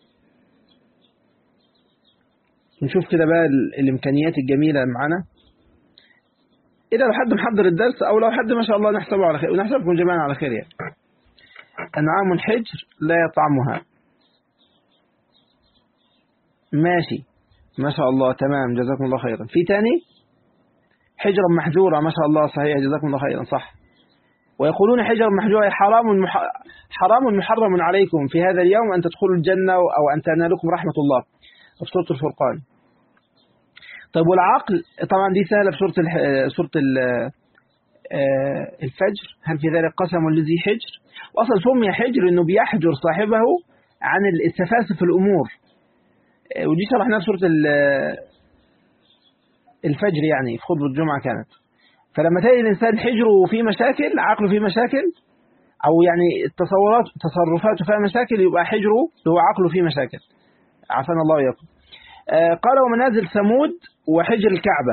نشوف كده بقى الإمكانيات الجميلة معانا إذا لو حد محضر الدرس أو لو حد ما شاء الله نحسبه على خير ونحسبكم جميعا على خير يعني أنعام حجر لا يطعمها ماشي ما شاء الله تمام جزاكم الله خيرا في تاني حجرا محجورة ما شاء الله صحيح جزاكم الله خيرا صح ويقولون حجر محجورة حرام مح... حرام محرم عليكم في هذا اليوم أن تدخلوا الجنة أو أن تنالكم رحمة الله في سورة الفرقان طيب والعقل طبعا دي سهلة في سورة الح... سورة ال... الفجر هل في ذلك قسم لذي حجر وأصلا سمي حجر أنه بيحجر صاحبه عن السفاسف في الأمور ودي شرحناها في سورة الفجر يعني في خطبة الجمعة كانت فلما تلاقي الإنسان حجره فيه مشاكل عقله فيه مشاكل أو يعني التصورات تصرفاته فيها مشاكل يبقى حجره هو عقله فيه مشاكل عافانا الله وإياكم قال ومنازل ثمود وحجر الكعبة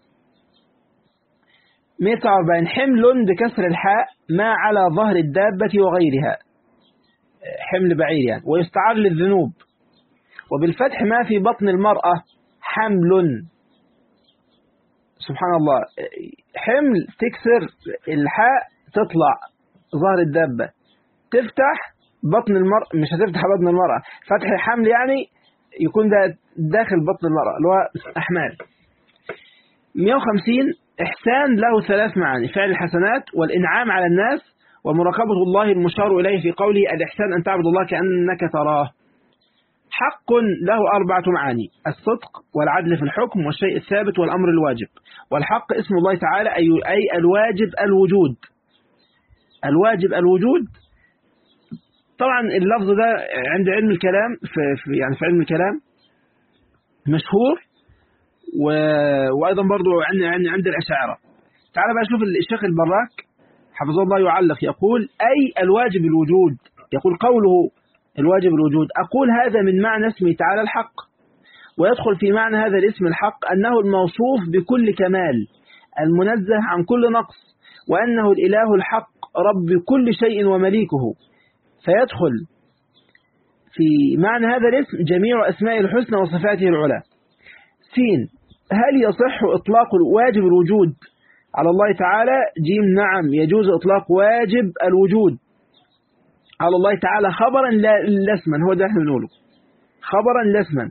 149 حمل بكسر الحاء ما على ظهر الدابة وغيرها حمل بعير يعني ويستعار للذنوب وبالفتح ما في بطن المرأة حمل سبحان الله حمل تكسر الحاء تطلع ظهر الدابة تفتح بطن المرأة مش هتفتح بطن المرأة فتح الحمل يعني يكون ده داخل بطن المرأة اللي هو أحمال 150 إحسان له ثلاث معاني فعل الحسنات والإنعام على الناس ومراقبة الله المشار إليه في قوله الإحسان أن تعبد الله كأنك تراه حق له أربعة معاني الصدق والعدل في الحكم والشيء الثابت والأمر الواجب والحق اسم الله تعالى أي, أي الواجب الوجود الواجب الوجود طبعا اللفظ ده عند علم الكلام في, في يعني في علم الكلام مشهور و... وأيضا برضو عند عند عند الأشاعرة تعال بقى شوف الشيخ البراك حفظه الله يعلق يقول أي الواجب الوجود يقول قوله الواجب الوجود أقول هذا من معنى اسمه تعالى الحق ويدخل في معنى هذا الاسم الحق أنه الموصوف بكل كمال المنزه عن كل نقص وأنه الإله الحق رب كل شيء ومليكه فيدخل في معنى هذا الاسم جميع أسماء الحسنى وصفاته العلى سين هل يصح إطلاق واجب الوجود على الله تعالى جيم نعم يجوز إطلاق واجب الوجود على الله تعالى خبرا لا اسما هو ده احنا بنقوله خبرا لا اسما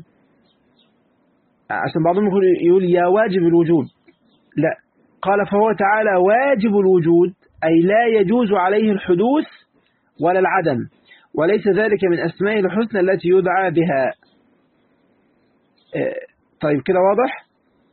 عشان بعضهم يقول, يقول يا واجب الوجود لا قال فهو تعالى واجب الوجود أي لا يجوز عليه الحدوث ولا العدم وليس ذلك من أسماء الحسنى التي يدعى بها طيب كده واضح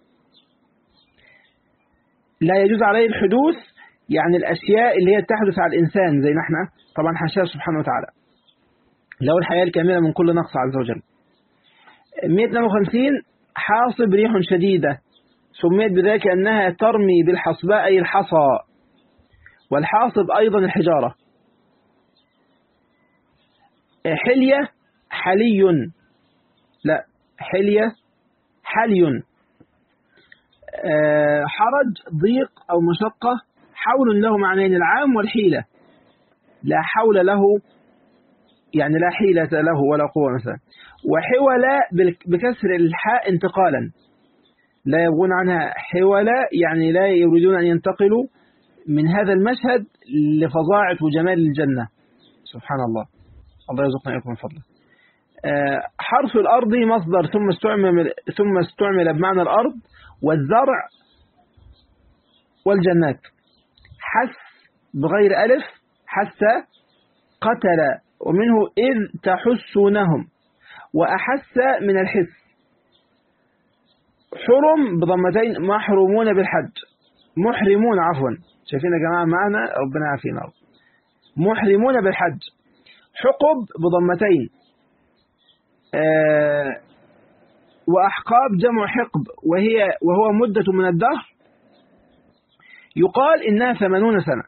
لا يجوز عليه الحدوث يعني الأشياء اللي هي تحدث على الإنسان زي نحن طبعا حاشاه سبحانه وتعالى له الحياة الكاملة من كل نقص عز وجل 152 حاصب ريح شديدة سميت بذلك أنها ترمي بالحصباء أي الحصى والحاصب أيضا الحجارة حلية حلي لا حلية حلي حرج ضيق أو مشقة حول له معنين العام والحيلة لا حول له يعني لا حيلة له ولا قوة مثلا وحول بكسر الحاء انتقالا لا يبغون عنها حولة يعني لا يريدون أن ينتقلوا من هذا المشهد لفظاعة وجمال الجنة سبحان الله الله يرزقنا إياكم من فضله حرف الأرض مصدر ثم استعمل ثم استعمل بمعنى الأرض والزرع والجنات حس بغير ألف حس قتل ومنه إذ تحسونهم وأحس من الحس حرم بضمتين محرومون بالحج محرمون عفوا شايفين يا جماعة معنا ربنا يعافينا محرمون بالحج حقب بضمتين آه وأحقاب جمع حقب وهي وهو مدة من الدهر يقال إنها ثمانون سنة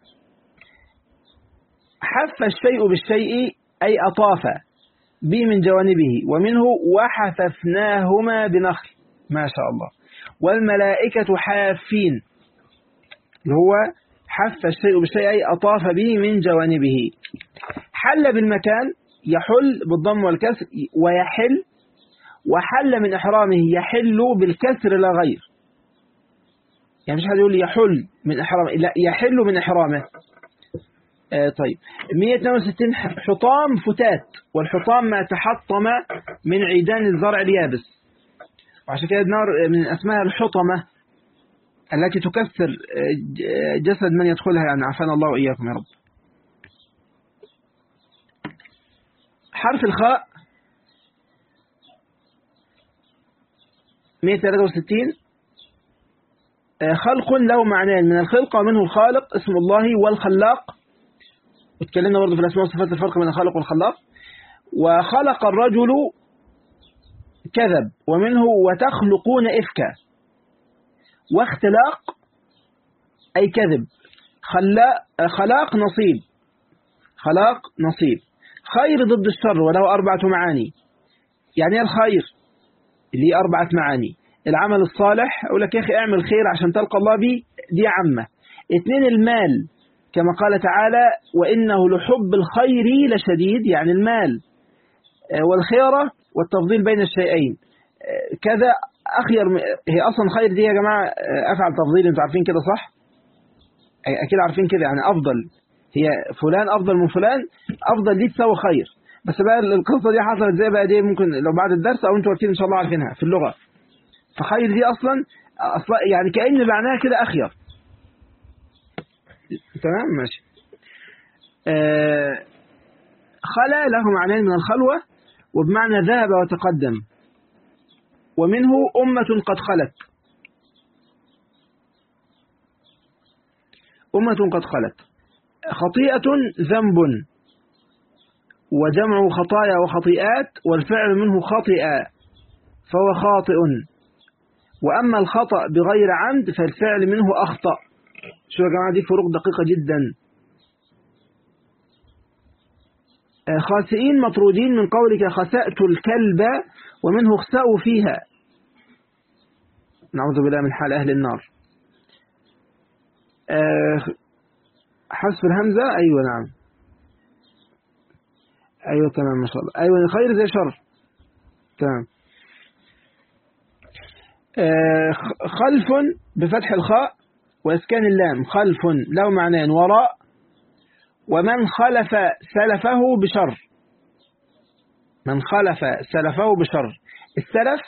حف الشيء بالشيء أي أطاف به من جوانبه ومنه وحففناهما بنخل ما شاء الله والملائكة حافين اللي هو حف الشيء بالشيء أي أطاف به من جوانبه حل بالمكان يحل بالضم والكسر ويحل وحل من إحرامه يحل بالكسر لا غير يعني مش حد يقول يحل من إحرامه لا يحل من إحرامه آه طيب 162 حطام فتات والحطام ما تحطم من عيدان الزرع اليابس وعشان كده النار من اسمها الحطمة التي تكسر جسد من يدخلها يعني عافانا الله وإياكم يا رب حرف الخاء 163 خلق له معنيان من الخلق ومنه الخالق اسم الله والخلاق واتكلمنا برضه في الأسماء والصفات الفرق بين الخالق والخلاق وخلق الرجل كذب ومنه وتخلقون إفكا واختلاق أي كذب خلاق نصيب خلاق نصيب خير ضد الشر وله أربعة معاني يعني الخير اللي أربعة معاني العمل الصالح أقول لك يا أخي اعمل خير عشان تلقى الله بي دي عامة اثنين المال كما قال تعالى وإنه لحب الخير لشديد يعني المال والخيرة والتفضيل بين الشيئين كذا أخير هي أصلا خير دي يا جماعة أفعل تفضيل أنتوا عارفين كده صح أكيد عارفين كده يعني أفضل هي فلان أفضل من فلان أفضل دي تساوي خير بس بقى القصة دي حصلت زي بقى دي ممكن لو بعد الدرس أو أنتوا أكيد إن شاء الله عارفينها في اللغة فخير دي أصلا, أصلا يعني كأن معناها كده أخير تمام ماشي آه خلا له معنيين من الخلوة وبمعنى ذهب وتقدم ومنه أمة قد خلت أمة قد خلت خطيئة ذنب وجمع خطايا وخطيئات والفعل منه خطئ فهو خاطئ وأما الخطأ بغير عمد فالفعل منه أخطأ شو يا جماعة دي فروق دقيقة جدا خاسئين مطرودين من قولك خسأت الكلب ومنه اخسأوا فيها نعوذ بالله من حال أهل النار آه، حذف الهمزة أيوة نعم أيوة تمام ما شاء الله أيوة خير زي شر تمام آه، خ- خلف بفتح الخاء وإسكان اللام خلف له معنيان وراء ومن خلف سلفه بشر من خلف سلفه بشر السلف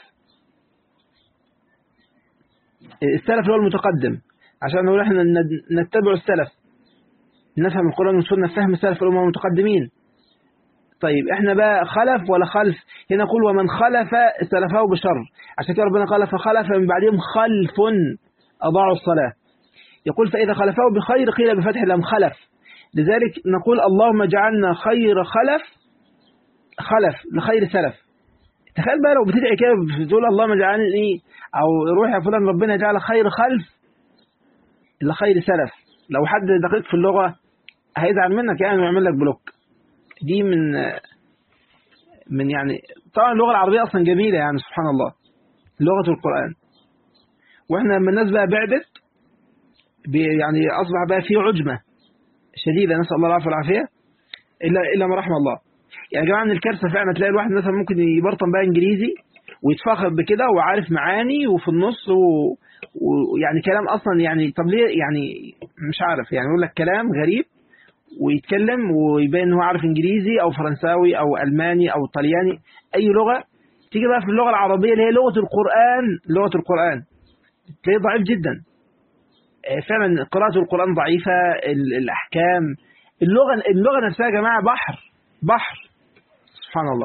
السلف اللي هو المتقدم عشان نقول احنا ند- نتبع السلف نفهم القرآن والسنة فهم السلف الأمم المتقدمين طيب احنا بقى خلف ولا خلف هنا نقول ومن خلف سلفه بشر عشان كده ربنا قال فخلف من بعدهم خلف أضاعوا الصلاة يقول فإذا خلفه بخير قيل بفتح لم خلف لذلك نقول اللهم اجعلنا خير خلف خلف لخير سلف تخيل بقى لو بتدعي كده بتقول اللهم اجعلني او روح يا فلان ربنا يجعل خير خلف لخير سلف لو حد دقيق في اللغة هيزعل منك يعني ويعمل لك بلوك دي من من يعني طبعا اللغة العربية أصلا جميلة يعني سبحان الله لغة القرآن واحنا لما الناس بقى بعدت بي- يعني أصبح بقى في عجمة شديدة نسأل الله العافية والعافية إلا إلا ما رحم الله يعني يا جماعة من الكارثة فعلا تلاقي الواحد مثلا ممكن يبرطم بقى إنجليزي ويتفاخر بكده وعارف معاني وفي النص و- ويعني كلام أصلا يعني طب ليه يعني مش عارف يعني يقول لك كلام غريب ويتكلم ويبين إن هو عارف إنجليزي أو فرنساوي أو ألماني أو طلياني أي لغة تيجي بقى في اللغة العربية اللي هي لغة القرآن لغة القرآن تلاقيه ضعيف جدا آه، فعلا قراءة القرآن ضعيفة ال- الأحكام اللغة اللغة نفسها يا جماعة بحر بحر سبحان الله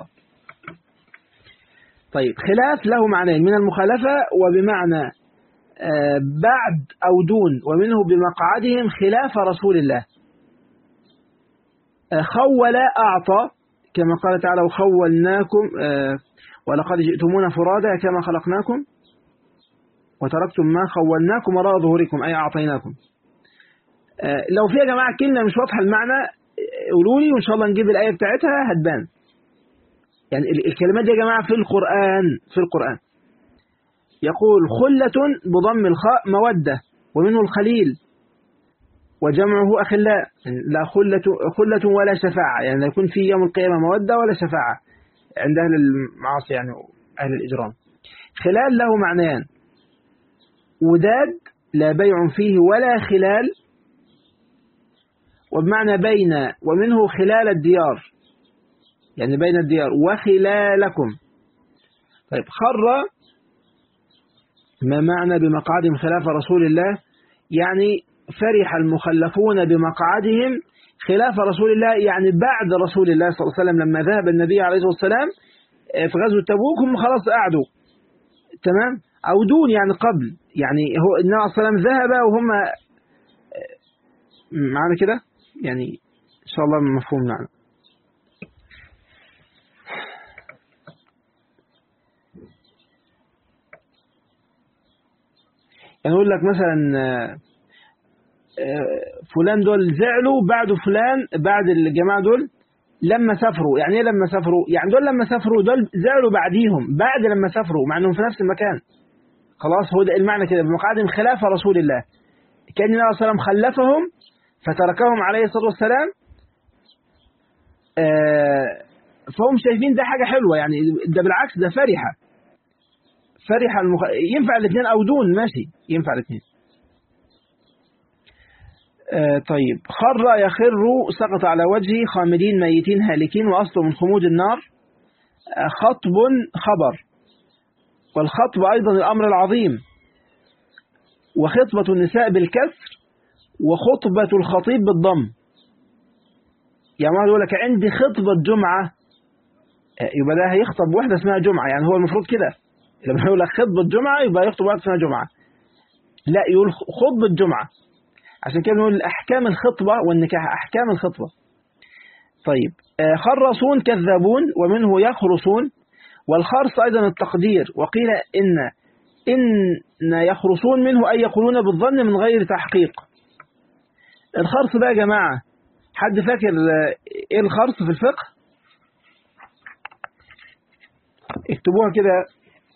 طيب خلاف له معنيين من المخالفة وبمعنى آه، بعد أو دون ومنه بمقعدهم خلاف رسول الله آه، خول أعطى كما قال تعالى وخولناكم آه، ولقد جئتمونا فرادا كما خلقناكم وتركتم ما خولناكم وراء ظهوركم أي أعطيناكم آه، لو في يا جماعة كلمة مش واضحة المعنى آه، قولوا لي وإن شاء الله نجيب الآية بتاعتها هتبان يعني ال- الكلمات دي يا جماعة في القرآن في القرآن يقول خلة بضم الخاء مودة ومنه الخليل وجمعه أخلاء يعني لا خلة, خلة ولا شفاعة يعني لا يكون في يوم القيامة مودة ولا شفاعة عند أهل المعاصي يعني أهل الإجرام خلال له معنيان وداد لا بيع فيه ولا خلال وبمعنى بين ومنه خلال الديار يعني بين الديار وخلالكم طيب خر ما معنى بمقعدهم خلاف رسول الله يعني فرح المخلفون بمقعدهم خلاف رسول الله يعني بعد رسول الله صلى الله عليه وسلم لما ذهب النبي عليه الصلاة والسلام آه، في غزوة تبوك هم خلاص قعدوا تمام أو دون يعني قبل يعني هو النبي عليه الصلاة والسلام ذهب وهم آه، معنا كده يعني إن شاء الله مفهوم معنا يعني يقول لك مثلا آه، آه، فلان دول زعلوا بعد فلان بعد الجماعة دول لما سافروا يعني ايه لما سافروا يعني دول لما سافروا دول زعلوا بعديهم بعد لما سافروا مع انهم في نفس المكان خلاص هو ده المعنى كده بمقعدهم خلاف رسول الله كان النبي صلى الله عليه وسلم خلفهم فتركهم عليه الصلاة والسلام آه، فهم شايفين ده حاجة حلوة يعني ده بالعكس ده فرحة فرحة المخ... ينفع الاثنين أو دون ماشي ينفع الاثنين آه طيب خر يخر سقط على وجهه خامدين ميتين هالكين وأصله من خمود النار آه خطب خبر والخطب أيضا الأمر العظيم وخطبة النساء بالكسر وخطبة الخطيب بالضم يعني واحد يقول لك عندي خطبة جمعة آه، يبقى ده هيخطب واحدة اسمها جمعة يعني هو المفروض كده لما يقول لك خطبة جمعة يبقى يخطب واحدة اسمها جمعة لا يقول خطبة جمعة عشان كده نقول أحكام الخطبة والنكاح أحكام الخطبة طيب آه، خرصون كذابون ومنه يخرصون والخرص أيضا التقدير وقيل إن إن يخرصون منه أي يقولون بالظن من غير تحقيق الخرص بقى يا جماعة حد فاكر آه، إيه الخرص في الفقه اكتبوها كده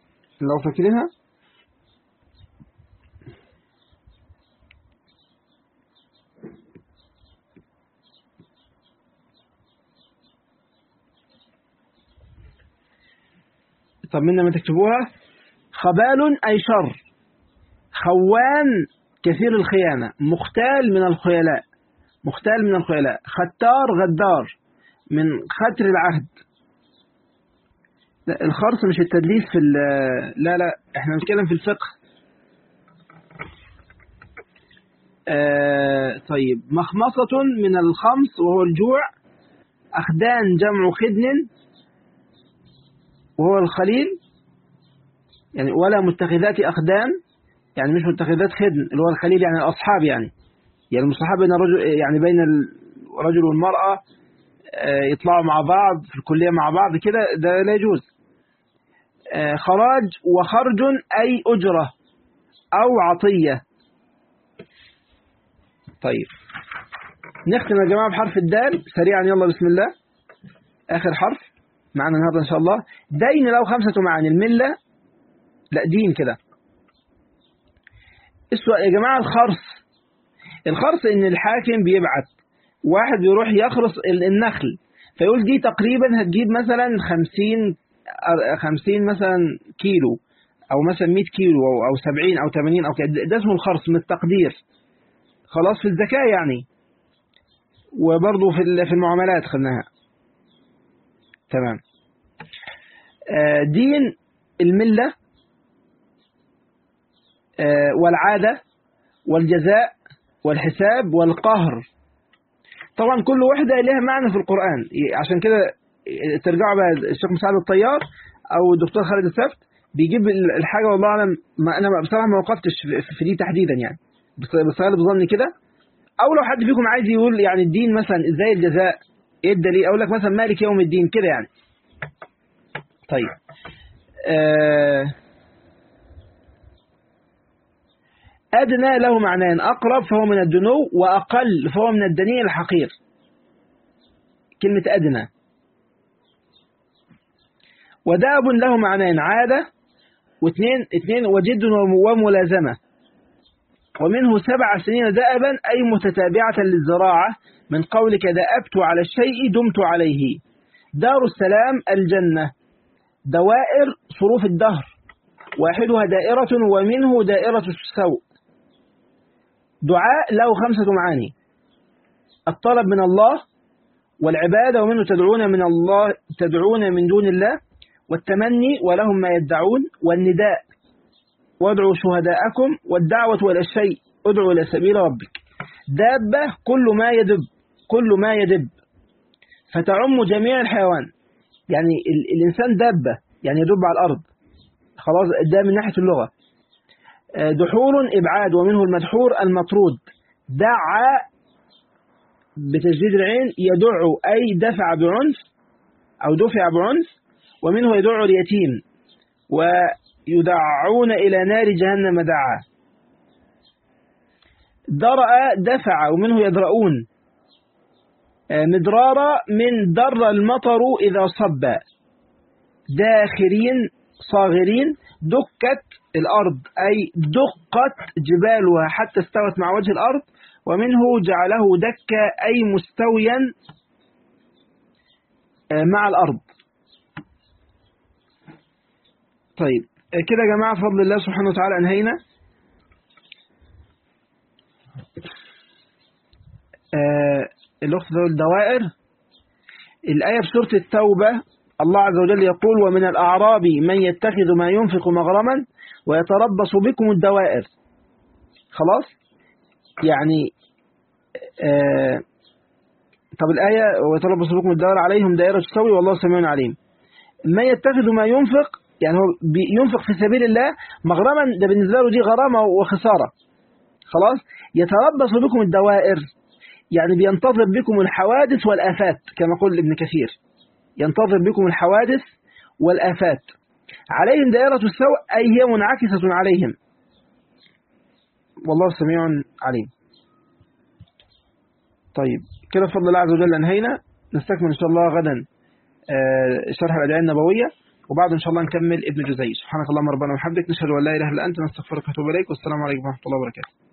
لو فاكرينها طب منا ما تكتبوها خبال أي شر خوان كثير الخيانة مختال من الخيلاء مختال من الخيلاء ختار غدار من ختر العهد لا الخرص مش التدليس في لا لا احنا بنتكلم في الفقه آه طيب مخمصة من الخمس وهو الجوع أخدان جمع خدن وهو الخليل يعني ولا متخذات أخدان يعني مش متخذات خدن اللي هو الخليل يعني الأصحاب يعني يعني المصاحبة بين الرجل يعني بين الرجل والمرأة يطلعوا مع بعض في الكلية مع بعض كده ده لا يجوز خراج وخرج أي أجرة أو عطية طيب نختم يا جماعة بحرف الدال سريعا يلا بسم الله آخر حرف معنا النهارده إن شاء الله دين له خمسة معاني الملة لا دين كده السؤال يا جماعة الخرص الخرص إن الحاكم بيبعت واحد بيروح يخرص النخل فيقول دي تقريبا هتجيب مثلا خمسين خمسين مثلا كيلو أو مثلا 100 كيلو أو أو 70 أو 80 أو كده ده اسمه الخرص من التقدير خلاص في الزكاة يعني وبرضه في في المعاملات خدناها تمام دين الملة والعادة والجزاء والحساب والقهر طبعا كل واحدة لها معنى في القرآن عشان كده ترجعوا بقى الشيخ مساعد الطيار أو الدكتور خالد السبت بيجيب الحاجة والله أعلم ما أنا بصراحة ما وقفتش في دي تحديدا يعني بس غالب ظني كده أو لو حد فيكم عايز يقول يعني الدين مثلا إزاي الجزاء إيه الدليل أقول لك مثلا مالك يوم الدين كده يعني طيب آه أدنى له معنيان أقرب فهو من الدنو وأقل فهو من الدنيء الحقير كلمة أدنى وداب له معنيان عادة واثنين اثنين وجد وملازمة ومنه سبع سنين دأبا أي متتابعة للزراعة من قولك دأبت على الشيء دمت عليه دار السلام الجنة دوائر صروف الدهر واحدها دائرة ومنه دائرة السوء دعاء له خمسة معاني الطلب من الله والعبادة ومنه تدعون من الله تدعون من دون الله والتمني ولهم ما يدعون والنداء وادعوا شهداءكم والدعوة إلى الشيء ادعوا إلى سبيل ربك دابة كل ما يدب كل ما يدب فتعم جميع الحيوان يعني ال الإنسان دابة يعني يدب على الأرض خلاص ده من ناحية اللغة دحور إبعاد ومنه المدحور المطرود دعا بتجديد العين يدع أي دفع بعنف أو دفع بعنف ومنه يدع اليتيم ويدعون إلى نار جهنم دعا درأ دفع ومنه يدرؤون مدرارا من در المطر إذا صب داخرين صاغرين دكت الأرض أي دقت جبالها حتى استوت مع وجه الأرض ومنه جعله دكا أي مستويا مع الأرض طيب كده يا جماعة بفضل الله سبحانه وتعالى أنهينا الأخت الدوائر الآية بسورة التوبة الله عز وجل يقول ومن الأعراب من يتخذ ما ينفق مغرما ويتربص بكم الدوائر خلاص يعني آه طب الآية ويتربص بكم الدوائر عليهم دائرة السوي والله سميع عليم من يتخذ ما ينفق يعني هو ينفق في سبيل الله مغرما ده بالنسبة له دي غرامة وخسارة خلاص يتربص بكم الدوائر يعني بينتظر بكم الحوادث والآفات كما قال ابن كثير ينتظر بكم الحوادث والآفات عليهم دائرة السوء أي هي منعكسة عليهم والله سميع عليم طيب كده بفضل الله عز وجل انهينا نستكمل إن شاء الله غدا شرح الأدعية النبوية وبعد إن شاء الله نكمل ابن جزي سبحانك اللهم ربنا وبحمدك نشهد أن لا إله إلا أنت نستغفرك ونتوب إليك والسلام عليكم ورحمة الله وبركاته